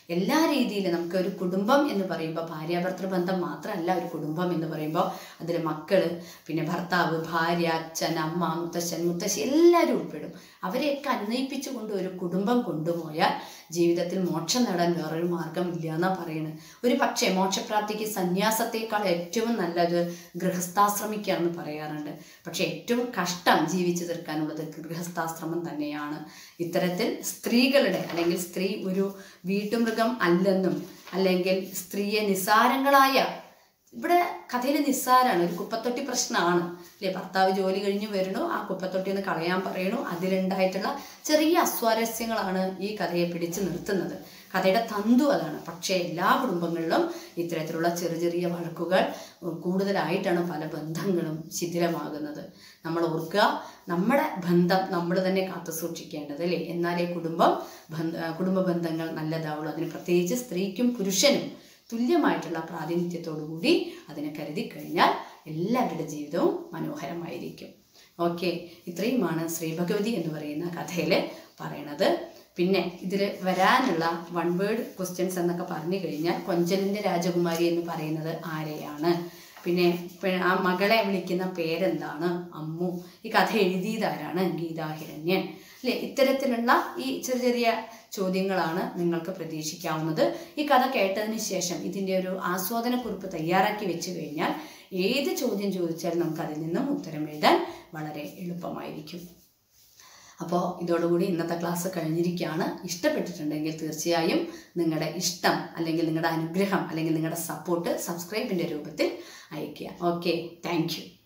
എല്ലാ രീതിയിലും നമുക്ക് ഒരു കുടുംബം എന്ന് പറയുമ്പോൾ ഭാര്യാഭർത്തൃ ബന്ധം മാത്രമല്ല ഒരു കുടുംബം എന്ന് പറയുമ്പോൾ അതിൽ മക്കൾ പിന്നെ ഭർത്താവ് ഭാര്യ അച്ഛൻ അമ്മ മുത്തശ്ശൻ മുത്തശ്ശി എല്ലാവരും ഉൾപ്പെടും അവരെയൊക്കെ അന്വയിപ്പിച്ചുകൊണ്ട് ഒരു കുടുംബം കൊണ്ടുപോയാൽ ജീവിതത്തിൽ മോക്ഷം നേടാൻ വേറൊരു മാർഗം ഇല്ല എന്നാണ് പറയുന്നത് ഒരു പക്ഷേ മോക്ഷപ്രാപ്തിക്ക് സന്യാസത്തേക്കാൾ ഏറ്റവും നല്ലത് ഗൃഹസ്ഥാശ്രമിക്കാണെന്ന് പറയാറുണ്ട് പക്ഷേ ഏറ്റവും കഷ്ടം ജീവിച്ചു തീർക്കാനുള്ളത് ഗൃഹസ്ഥാശ്രമം തന്നെയാണ് ഇത്തരത്തിൽ സ്ത്രീകളുടെ അല്ലെങ്കിൽ സ്ത്രീ ഒരു വീട്ടുമൃഗം അല്ലെന്നും അല്ലെങ്കിൽ സ്ത്രീയെ നിസാരങ്ങളായ ഇവിടെ കഥയിൽ നിസ്സാരാണ് ഒരു കുപ്പത്തൊട്ടി പ്രശ്നമാണ് അല്ലേ ഭർത്താവ് ജോലി കഴിഞ്ഞ് വരണു ആ കുപ്പത്തൊട്ടി ഒന്ന് കളയാൻ പറയണു അതിലുണ്ടായിട്ടുള്ള ചെറിയ അസ്വാരസ്യങ്ങളാണ് ഈ കഥയെ പിടിച്ചു നിർത്തുന്നത് കഥയുടെ തന്തു അതാണ് പക്ഷേ എല്ലാ കുടുംബങ്ങളിലും ഇത്തരത്തിലുള്ള ചെറിയ ചെറിയ വഴക്കുകൾ കൂടുതലായിട്ടാണ് പല ബന്ധങ്ങളും ശിഥിലമാകുന്നത് നമ്മൾ ഓർക്കുക നമ്മുടെ ബന്ധം നമ്മൾ തന്നെ കാത്തു സൂക്ഷിക്കേണ്ടത് അല്ലേ എന്നാലേ കുടുംബം ബന്ധ കുടുംബ ബന്ധങ്ങൾ നല്ലതാവുള്ളൂ അതിന് പ്രത്യേകിച്ച് സ്ത്രീക്കും പുരുഷനും തുല്യമായിട്ടുള്ള പ്രാതിനിധ്യത്തോടു കൂടി അതിനെ കരുതി കഴിഞ്ഞാൽ എല്ലാവരുടെ ജീവിതവും മനോഹരമായിരിക്കും ഓക്കെ ഇത്രയുമാണ് ശ്രീ ഭഗവതി എന്ന് പറയുന്ന കഥയിൽ പറയണത് പിന്നെ ഇതിൽ വരാനുള്ള വൺ വേർഡ് ക്വസ്റ്റ്യൻസ് എന്നൊക്കെ പറഞ്ഞു കഴിഞ്ഞാൽ കൊഞ്ചലിൻ്റെ രാജകുമാരി എന്ന് പറയുന്നത് ആരെയാണ് പിന്നെ പെ- ആ മകളെ വിളിക്കുന്ന പേരെന്താണ് അമ്മു ഈ കഥ എഴുതിയതാരാണ് ഗീതാഹിരണ്യൻ അല്ലേ ഇത്തരത്തിലുള്ള ഈ ചെറിയ ചെറിയ ചോദ്യങ്ങളാണ് നിങ്ങൾക്ക് പ്രതീക്ഷിക്കാവുന്നത് ഈ കഥ കേട്ടതിന് ശേഷം ഇതിൻ്റെ ഒരു ആസ്വാദനക്കുറിപ്പ് തയ്യാറാക്കി വെച്ച് കഴിഞ്ഞാൽ ഏത് ചോദ്യം ചോദിച്ചാലും നമുക്ക് അതിൽ നിന്നും ഉത്തരം എഴുതാൻ വളരെ എളുപ്പമായിരിക്കും അപ്പോൾ ഇതോടുകൂടി ഇന്നത്തെ ക്ലാസ് കഴിഞ്ഞിരിക്കുകയാണ് ഇഷ്ടപ്പെട്ടിട്ടുണ്ടെങ്കിൽ തീർച്ചയായും നിങ്ങളുടെ ഇഷ്ടം അല്ലെങ്കിൽ നിങ്ങളുടെ അനുഗ്രഹം അല്ലെങ്കിൽ നിങ്ങളുടെ സപ്പോർട്ട് സബ്സ്ക്രൈബിൻ്റെ രൂപത്തിൽ അയയ്ക്കുക ഓക്കെ താങ്ക്